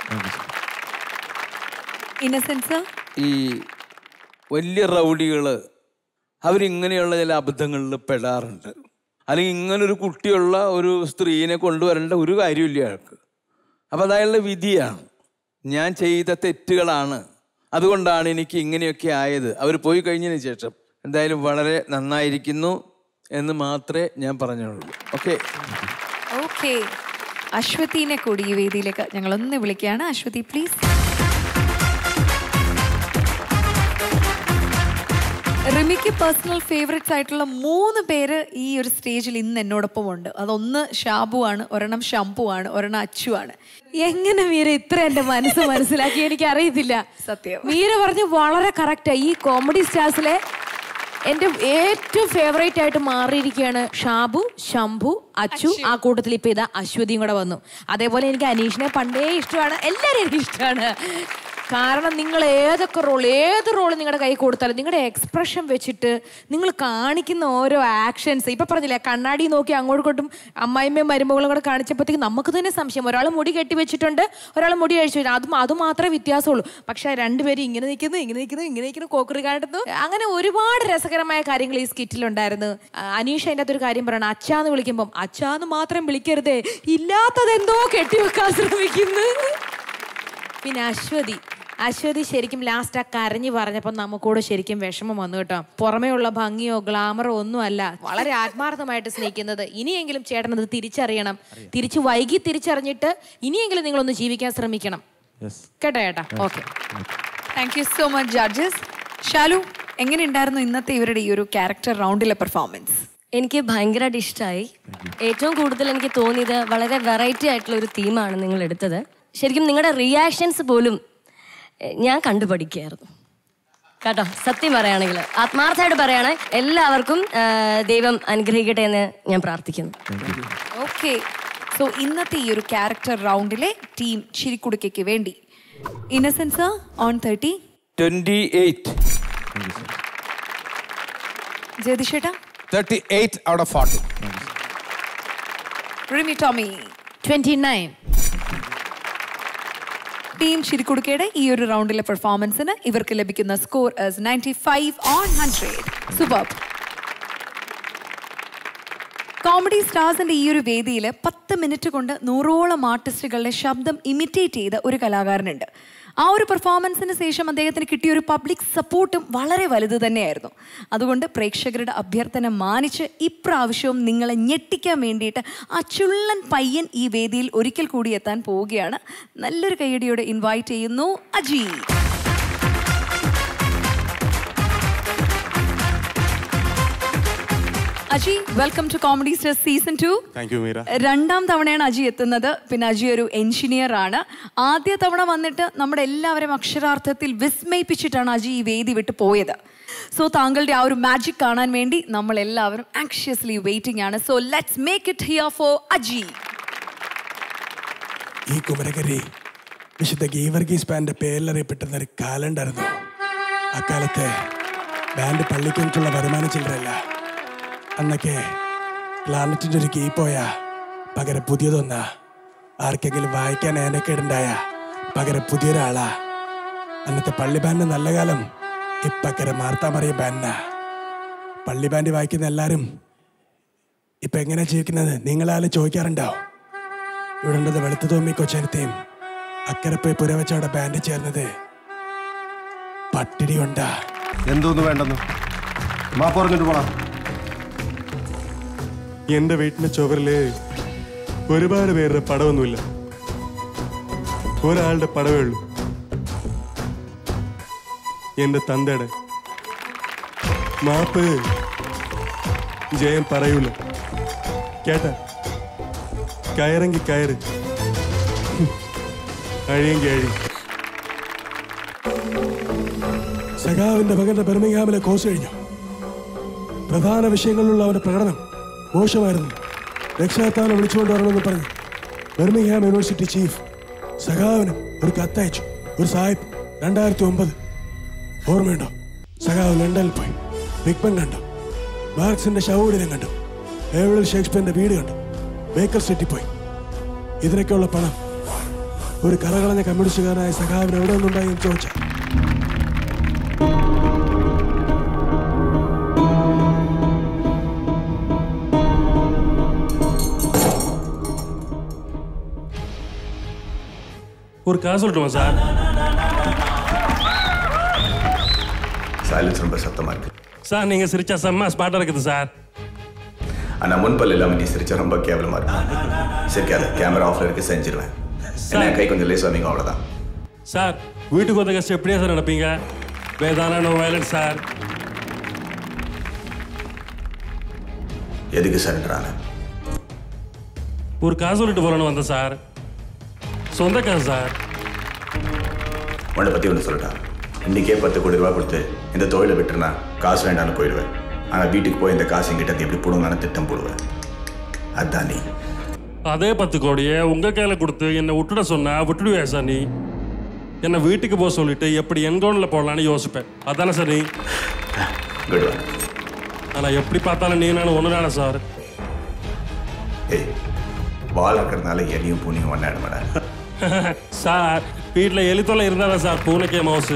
ഇന്നസെൻസ് ഈ വലിയ റൗഡികൾ അവരിങ്ങനെയുള്ള ചില അബദ്ധങ്ങളിൽ പെടാറുണ്ട് അല്ലെങ്കിൽ ഇങ്ങനൊരു കുട്ടിയുള്ള ഒരു സ്ത്രീനെ കൊണ്ടുവരേണ്ട ഒരു കാര്യമില്ല അയാൾക്ക് അപ്പം അത് അയാളുടെ വിധിയാണ് ഞാൻ ചെയ്ത തെറ്റുകളാണ് അതുകൊണ്ടാണ് എനിക്ക് ഇങ്ങനെയൊക്കെ ആയത് അവർ പോയി കഴിഞ്ഞതിന് ശേഷം എന്തായാലും വളരെ നന്നായിരിക്കുന്നു എന്ന് മാത്രമേ ഞാൻ പറഞ്ഞുള്ളൂ ഓക്കെ ഓക്കെ അശ്വതിനെ കൂടി ഈ വേദിയിലേക്ക് ഞങ്ങൾ ഒന്ന് വിളിക്കുകയാണ് അശ്വതി പ്ലീസ് റിമിക്ക് പേഴ്സണൽ ഫേവറേറ്റ്സ് ആയിട്ടുള്ള മൂന്ന് പേര് ഈ ഒരു സ്റ്റേജിൽ ഇന്ന് എന്നോടൊപ്പം ഉണ്ട് അതൊന്ന് ഷാബു ആണ് ഒരെണ്ണം ഷംപു ആണ് ഒരെണ്ണം അച്ചു ആണ് എങ്ങനെ മീര ഇത്ര എന്റെ മനസ്സ് മനസ്സിലാക്കി എനിക്ക് അറിയത്തില്ല സത്യം മീര പറഞ്ഞു വളരെ കറക്റ്റാ ഈ കോമഡി സ്റ്റാർസിലെ എന്റെ ഏറ്റവും ഫേവറേറ്റ് ആയിട്ട് മാറിയിരിക്കുകയാണ് ഷാബു ശംഭു അച്ചു ആ കൂട്ടത്തിൽ ഇപ്പൊ ഇതാ അശ്വതിയും കൂടെ വന്നു അതേപോലെ എനിക്ക് അനീഷിനെ പണ്ടേ ഇഷ്ടമാണ് എല്ലാവരും എനിക്ക് ഇഷ്ടമാണ് കാരണം നിങ്ങൾ ഏതൊക്കെ റോൾ ഏത് റോൾ നിങ്ങളുടെ കൈ കൊടുത്താലും നിങ്ങളുടെ എക്സ്പ്രഷൻ വെച്ചിട്ട് നിങ്ങൾ കാണിക്കുന്ന ഓരോ ആക്ഷൻസ് ഇപ്പൊ പറഞ്ഞില്ലേ കണ്ണാടി നോക്കി അങ്ങോട്ടും ഇങ്ങോട്ടും അമ്മായിമ്മയും മരുമകളും കൂടെ കാണിച്ചപ്പോഴത്തേക്ക് നമുക്ക് തന്നെ സംശയം ഒരാൾ മുടി കെട്ടി വെച്ചിട്ടുണ്ട് ഒരാൾ മുടി അഴിച്ചു വെച്ചു അതും അത് മാത്രമേ വ്യത്യാസമുള്ളൂ പക്ഷെ രണ്ടുപേരും ഇങ്ങനെ നിൽക്കുന്നു ഇങ്ങനെ നിൽക്കുന്നു ഇങ്ങനെ നിൽക്കുന്നു കോക്കറി കാട്ടുന്നു അങ്ങനെ ഒരുപാട് രസകരമായ കാര്യങ്ങൾ ഈ സ്കിറ്റിലുണ്ടായിരുന്നു ആ, അനീഷ് അതിൻ്റെ അകത്തൊരു കാര്യം പറയണം അച്ചാന്ന് വിളിക്കുമ്പം അച്ചാന്ന് മാത്രം വിളിക്കരുതേ ഇല്ലാത്തതെന്തോ കെട്ടിവെക്കാൻ ശ്രമിക്കുന്നു പിന്നെ അശ്വതി അശ്വതി ശരിക്കും ലാസ്റ്റ് ആ കരഞ്ഞു പറഞ്ഞപ്പോൾ നമുക്കൂടെ ശരിക്കും വിഷമം വന്നു കേട്ടോ പുറമേ ഉള്ള ഭംഗിയോ ഗ്ലാമറോ ഒന്നും അല്ല വളരെ ആത്മാർത്ഥമായിട്ട് സ്നേഹിക്കുന്നത് ഇനിയെങ്കിലും ചേട്ടനത് തിരിച്ചറിയണം തിരിച്ചു വൈകി തിരിച്ചറിഞ്ഞിട്ട് ഇനിയെങ്കിലും നിങ്ങളൊന്ന് ജീവിക്കാൻ ശ്രമിക്കണം കേട്ടോ ചേട്ടാ okay thank you so much judges Shalu എങ്ങനെയുണ്ടായിരുന്നു ഇന്നത്തെ ഇവരുടെ ഈ ഒരു ക്യാരക്ടർ റൗണ്ടിലെ പെർഫോമൻസ് എനിക്ക് ഭയങ്കരമായിട്ട് ഇഷ്ടമായി ഏറ്റവും കൂടുതൽ എനിക്ക് തോന്നിയത് വളരെ വെറൈറ്റി ആയിട്ടുള്ള ഒരു തീമാണ് നിങ്ങൾ എടുത്തത് ശരിക്കും നിങ്ങളുടെ റിയാക്ഷൻസ് പോലും എഹ്, ഞാൻ കണ്ടുപഠിക്കുകയായിരുന്നു കേട്ടോ സത്യം പറയുകയാണെങ്കിൽ ആത്മാർത്ഥമായിട്ട് പറയുകയാണ് എല്ലാവർക്കും ആ, ദൈവം അനുഗ്രഹിക്കട്ടെ എന്ന് ഞാൻ പ്രാർത്ഥിക്കുന്നു ഓക്കെ സോ ഇന്നത്തെ ഈ ഒരു ക്യാരക്ടർ റൗണ്ടിലെ ടീം ചിരിക്കുടുക്കയ്ക്ക് വേണ്ടി innocence on thirty twenty eight ജ്യോതിഷേട്ടാ thirty eight out of forty Rimi Tomy twenty nine team ചിരിക്കുടുക്കയുടെ ഈ ഒരു റൗണ്ടിലെ പെർഫോമൻസിന് ഇവർക്ക് ലഭിക്കുന്ന score ninety five on hundred super comedy സ്റ്റാർസിന്റെ ഈ ഒരു വേദിയിൽ പത്ത് മിനിറ്റ് കൊണ്ട് നൂറോളം ആർട്ടിസ്റ്റുകളുടെ ശബ്ദം ഇമിറ്റേറ്റ് ചെയ്ത ഒരു കലാകാരനുണ്ട് ആ ഒരു പെർഫോമൻസിന് ശേഷം അദ്ദേഹത്തിന് കിട്ടിയ ഒരു പബ്ലിക് സപ്പോർട്ടും വളരെ വലുത് തന്നെയായിരുന്നു അതുകൊണ്ട് പ്രേക്ഷകരുടെ അഭ്യർത്ഥന മാനിച്ച് ഇപ്രാവശ്യവും നിങ്ങളെ ഞെട്ടിക്കാൻ വേണ്ടിയിട്ട് ആ ചുള്ളൻ പയ്യൻ ഈ വേദിയിൽ ഒരിക്കൽ കൂടി എത്താൻ പോവുകയാണ് നല്ലൊരു കൈയടിയോടെ ഇൻവൈറ്റ് ചെയ്യുന്നു Aji Aji welcome to comedy star season two thank you Meera രണ്ടാം തവണയാണ് അജി എത്തുന്നത് പിന്നെ അജി ഒരു എഞ്ചിനീയർ ആണ് ആദ്യ തവണ വന്നിട്ട് നമ്മുടെ എല്ലാവരും അക്ഷരാർത്ഥത്തിൽ വിസ്മയിപ്പിച്ചിട്ടാണ് അജി ഈ വേദി വിട്ട് പോയത് സോ താങ്കളുടെ ആ ഒരു മാജിക് കാണാൻ വേണ്ടി നമ്മൾ എല്ലാവരും ആങ്ഷ്യസ്ലി വെയിറ്റിംഗ് ആണ് so let's make it here for Aji ഈ കുമരകരി വിശുദ്ധ ഗീവർഗീസ് ബാൻഡ് പേരിലറിയപ്പെട്ടിരുന്ന ഒരു കാലുണ്ടായിരുന്നു അക്കാലത്ത് ബാൻഡ് പള്ളിക്കൊണ്ടുള്ള വരുമാന ചില്ലറല്ല അന്നൊക്കെ ക്ലാനറ്റിൻ്റെ ഒരു കീ പോയാ പകരം പുതിയതൊന്നാ ആർക്കെങ്കിലും വായിക്കാൻ ഏനക്കേടുണ്ടായ പകരം പുതിയൊരാളാ അന്നത്തെ പള്ളി ബാൻഡ് നല്ല കാലം ഇപ്പക്കരെ മാർത്താമറിയ ബാൻഡാ പള്ളി ബാൻഡ് വായിക്കുന്ന എല്ലാവരും ഇപ്പൊ എങ്ങനെ ജീവിക്കുന്നത് നിങ്ങളാലും ചോദിക്കാറുണ്ടോ ഇവിടെ ഉണ്ടത് വെളുത്തു തോമ്മി കൊച്ചനത്തെയും അക്കരെ പോയി പുരവച്ചവിടെ ബാൻഡ് ചേർന്നത് പട്ടിണി ഉണ്ടാ എന്തോന്ന് വേണ്ടെന്ന് മാപ്പ് പറഞ്ഞിട്ട് പോണം എന്റെ വീട്ടിന്റെ ചുവരില് ഒരുപാട് പേരുടെ പടമൊന്നുമില്ല ഒരാളുടെ പടവേ ഉള്ളൂ എന്റെ തന്തയുടെ മാപ്പ് ജയം പറയൂല കേട്ട കയറെങ്കി കയറ് അഴിയെങ്കി അഴി സഖാവിന്റെ മകന്റെ ബെർമിംഗ്ഹാമിലെ കോഴ്സ് കഴിഞ്ഞു പ്രധാന വിഷയങ്ങളിലുള്ള അവന്റെ പ്രകടനം മോശമായിരുന്നു രക്ഷകർത്താവിനെ വിളിച്ചുകൊണ്ട് വരണമെന്ന് പറഞ്ഞു ബെർമിംഗ്ഹാം യൂണിവേഴ്സിറ്റി ചീഫ് സഖാവിന് ഒരു കത്തയച്ചു ഒരു സാഹിബ് രണ്ടായിരത്തി ഒമ്പത് ഓർമ്മയുണ്ടോ സഖാവ് ലണ്ടനിൽ പോയി ബിഗ് ബൻ കണ്ടു മാർക്സിന്റെ ശവകുടീരം കണ്ടു ഏവിളിൽ ഷേക്സ്പിയറിന്റെ വീട് കണ്ടു ബേക്കൽ സ്ട്രീറ്റിൽ പോയി ഇതിനൊക്കെയുള്ള പണം ഒരു കറകളഞ്ഞ കമ്മ്യൂണിസ്റ്റുകാരനായ സഖാവിന് എവിടെ നിന്നുണ്ടായി എന്ന് ചോദിച്ചു ஒரு கதை சொல்லட்டுமா சார் சைலன்ஸ் ரொம்ப சத்தமா இருக்கு சார் நீங்க சிரிச்சா செம்ம ஸ்மார்ட்டா இருக்குது சார் ஆனா முன்பல் இல்லாம நீ சிரிச்சா ரொம்ப கேவலமா இருக்கு சிரிக்காத கேமரா ஆஃப்ல இருக்கு செஞ்சிருவேன் என்ன என் கை கொஞ்சம் லேஸ் வாமிங்க அவ்வளவுதான் சார் வீட்டுக்கு வந்த கஷ்டம் எப்படியா சார் நடப்பீங்க வேதானா நோ வயலன்ஸ் சார் எதுக்கு சரண்டர் ஆன ஒரு கதை சொல்லிட்டு போறேன்னு வந்தேன் சார் சொந்த கதை சார் உன்னை பத்தி ஒன்று சொல்லட்டா இன்னைக்கே பத்து கோடி ரூபா கொடுத்து இந்த தொழிலை விட்டுருனா காசு வேண்டாம்னு போயிடுவேன் ஆனா வீட்டுக்கு போய் இந்த காசு எங்கிட்ட இருந்து எப்படி போடுங்கன்னு திட்டம் போடுவேன் அதான் நீ அதே பத்து கோடியை உங்க கையில கொடுத்து என்னை விட்டுட சொன்னா விட்டுடுவியா சார் நீ என்னை வீட்டுக்கு போக சொல்லிட்டு எப்படி என்கவுன்ல போடலான்னு யோசிப்பேன் அதானே சார் நீ குட் ஒன் ஆனா எப்படி பார்த்தாலும் நீ நான் ஒன்று தானே சார் ஏய் வால் இருக்கிறதுனால எலியும் பூனியும் ஒன்னாட மாட்டேன் சார் வீட்டில் எலி தொல்லை இருந்தாதான் சார் பூனைக்கே மவுசு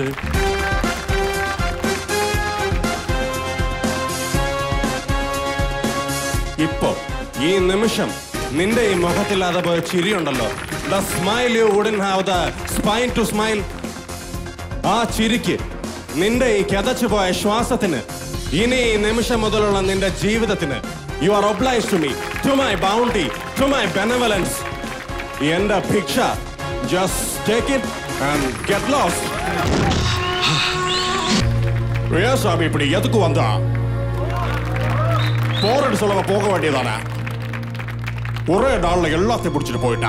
ഇപ്പോ ഈ നിമിഷം നിന്റെ ഈ മുഖത്തില്ലാതെ പോയ ചിരിയുണ്ടല്ലോ the smile you wouldn't have the spine to smile ആ ചിരിക്ക് നിന്റെ ഈ കിതച്ചു പോയ ശ്വാസത്തിന് ഇനി ഈ നിമിഷം മുതലുള്ള നിന്റെ ജീവിതത്തിന് you are obliged to me to my bounty to my benevolence എന്റെ ഭിക്ഷ just take it and get lost ஏன் சாமி இப்படி எதுக்கு வந்தா போறன்னு சொல்ல போக வேண்டியதானே ஒரே நாள்ல எல்லாத்தையும் முடிச்சுட்டு போயிட்டா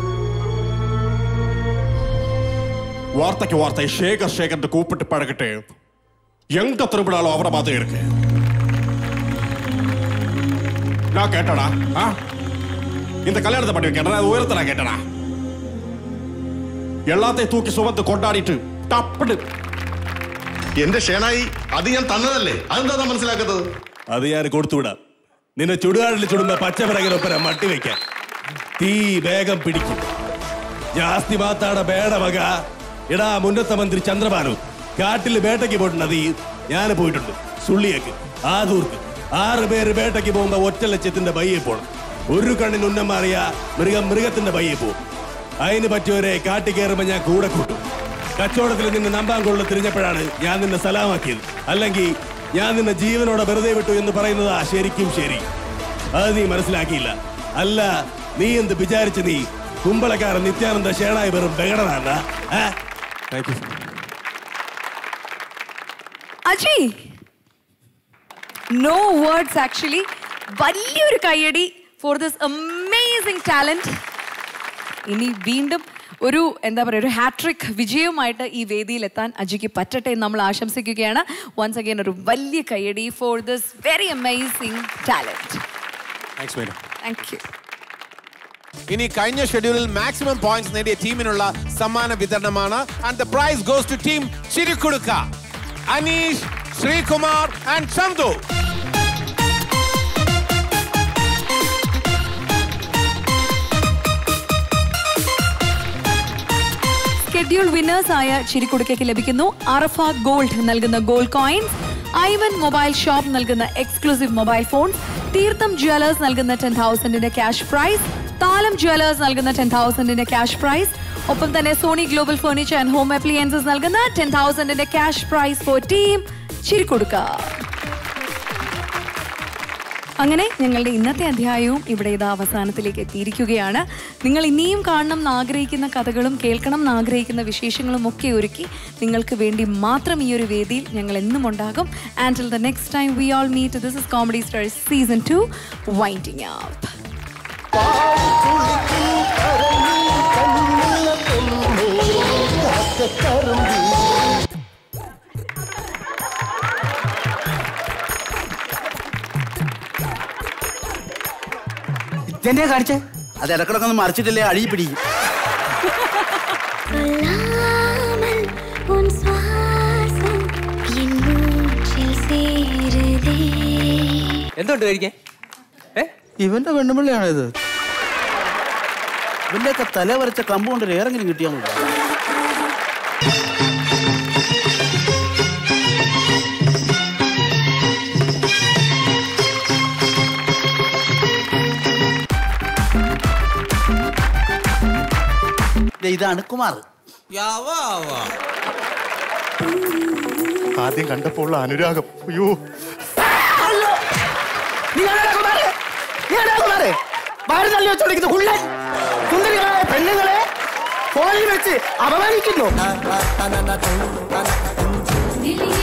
வார்த்தைக்கு வார்த்தை சேகர் சேகர் கூப்பிட்டு பழகிட்டு எங்க திரும்பினாலும் அவரை மாதிரி இருக்கு நான் கேட்டடா ஆ? இந்த கல்யாணத்தை பண்ணி கேட்டா உயரத்தை நான் கேட்டடா എല്ലാത്തെ തൂക്കി സുഖത്ത് കൊണ്ടാടിയിട്ട് ടപ്പിട്ട് എന്റെ ഷേണായി അത് ഞാൻ തന്നതല്ലേ അതെന്താ മനസ്സിലാക്കുന്നത് അത് ഞാൻ കൊടുത്തുവിടാം നിന്നെ ചുടുകാടിൽ ചുടുമ്പോ പച്ചപ്പിറകിനൊപ്പര മട്ടി വെക്കാൻ തീ വേഗം പിടിക്കും ജാസ്തി മാത്താട ബേട വക എടാ മുന്നത്തെ മന്ത്രി ചന്ദ്രബാനു കാട്ടിൽ വേട്ടയ്ക്ക് പോയിട്ടുണ്ട് അത് ഞാൻ പോയിട്ടുണ്ട് സുള്ളിയേക്ക് ആദൂർക്ക് ആറ് പേര് വേട്ടയ്ക്ക് പോകുമ്പോ ഒറ്റ ലക്ഷ്യത്തിന്റെ ബയ്യെ പോണം ഒരു കണ്ണിന് ഉന്നം മാറിയ മൃഗം മൃഗത്തിന്റെ ബയ്യെ പോകും അതിന് പറ്റിയവരെ കാട്ടി കയറുമ്പോ ഞാൻ കൂടെ കൂട്ടും കച്ചവടത്തിൽ നിന്നെ നമ്പാൻ കൊള്ള തിരിഞ്ഞപ്പോഴാണ് ഞാൻ നിന്നെ സലാമാക്കിയത് അല്ലെങ്കിൽ ഞാൻ നിന്നെ ജീവനോടെ വെറുതെ വിട്ടു എന്ന് പറയുന്നതാ ശരിക്കും ശരി അത് നീ മനസ്സിലാക്കിയില്ല അല്ല നീ എന്ത് വിചാരിച്ച് നീ കുമ്പളക്കാരൻ നിത്യാനന്ദ ഷേണായി വെറും ബഹടനാണ് അജയ് നോ വേർഡ്സ് ആക്ച്വലി വലിയൊരു കയ്യടി ഫോർ ദിസ് അമേസിംഗ് ടാലന്റ് ഇനി വീണ്ടും ഒരു എന്താ പറയുക ഒരു ഹാട്രിക് വിജയവുമായിട്ട് ഈ വേദിയിൽ എത്താൻ അജിക്ക് പറ്റട്ടെ എന്ന് നമ്മൾ ആശംസിക്കുകയാണ് വൺസ് അഗൈൻ ഒരു വലിയ കയ്യടി for this very amazing talent thanks madam thank you ഇനി കഴിഞ്ഞ ഷെഡ്യൂളിൽ മാക്സിമം പോയിന്റ്സ് നേടിയ ടീമിനുള്ള സമ്മാന വിതരണമാണ് and the prize goes to team Chirikkudukka Aneesh Sreekumar and Chandu schedule winners ആയ ചിരിക്കുടുക്കയ്ക്ക് ലഭിക്കുന്നു അറഫ ഗോൾഡ് നൽകുന്ന gold coins Ivan mobile shop നൽകുന്ന exclusive mobile phone Theertham jewellers നൽകുന്ന ടെൻ തൗസൻഡിന്റെ ക്യാഷ് പ്രൈസ് താലം ജ്വല്ലേഴ്സ് നൽകുന്ന ടെൻ തൗസൻഡിന്റെ ക്യാഷ് പ്രൈസ് ഒപ്പം തന്നെ Sony global furniture and home appliances നൽകുന്ന ടെൻ തൗസൻഡിന്റെ cash prize for team Chirikkudukka അങ്ങനെ ഞങ്ങളുടെ ഇന്നത്തെ അധ്യായവും ഇവിടെ ഇത് അവസാനത്തിലേക്ക് എത്തിയിരിക്കുകയാണ് നിങ്ങൾ ഇനിയും കാണണം എന്ന് ആഗ്രഹിക്കുന്ന കഥകളും കേൾക്കണം എന്ന് ആഗ്രഹിക്കുന്ന വിശേഷങ്ങളും ഒക്കെ ഒരുക്കി നിങ്ങൾക്ക് വേണ്ടി മാത്രം ഈ ഒരു വേദിയിൽ ഞങ്ങൾ എന്നും ഉണ്ടാകും and the next time we all meet this is comedy stars season two winding up ഇതെന്നെ കാണിച്ചേ അത് ഇടക്കിടക്കൊന്ന് മറിച്ചിട്ടില്ലേ അഴി പിടിക്കും சொல்லாமல் உன் சுவாசம் என் மூச்சில் சேருதே എന്തുണ്ട് കഴിക്കാൻ ഇവന്റെ പെണ്ണുപിള്ളിയാണോ ഇത് ഇവന്റെയൊക്കെ തല വരച്ച കമ്പ് കൊണ്ട് ഏറെങ്കിലും കിട്ടിയാൽ മതി ദേ ഇതാണ് കുമാർ ആദ്യം കണ്ടപ്പോൾ ഉള്ള അനുരാഗം അയ്യോ വാരി തള്ളി വെച്ചോണ്ടിരിക്കുന്ന കുള്ളൻ സുന്ദരികളായ പെണ്ണുങ്ങളെ ഫോണിൽ വെച്ച് അപമാനിക്കുന്നു दिल ये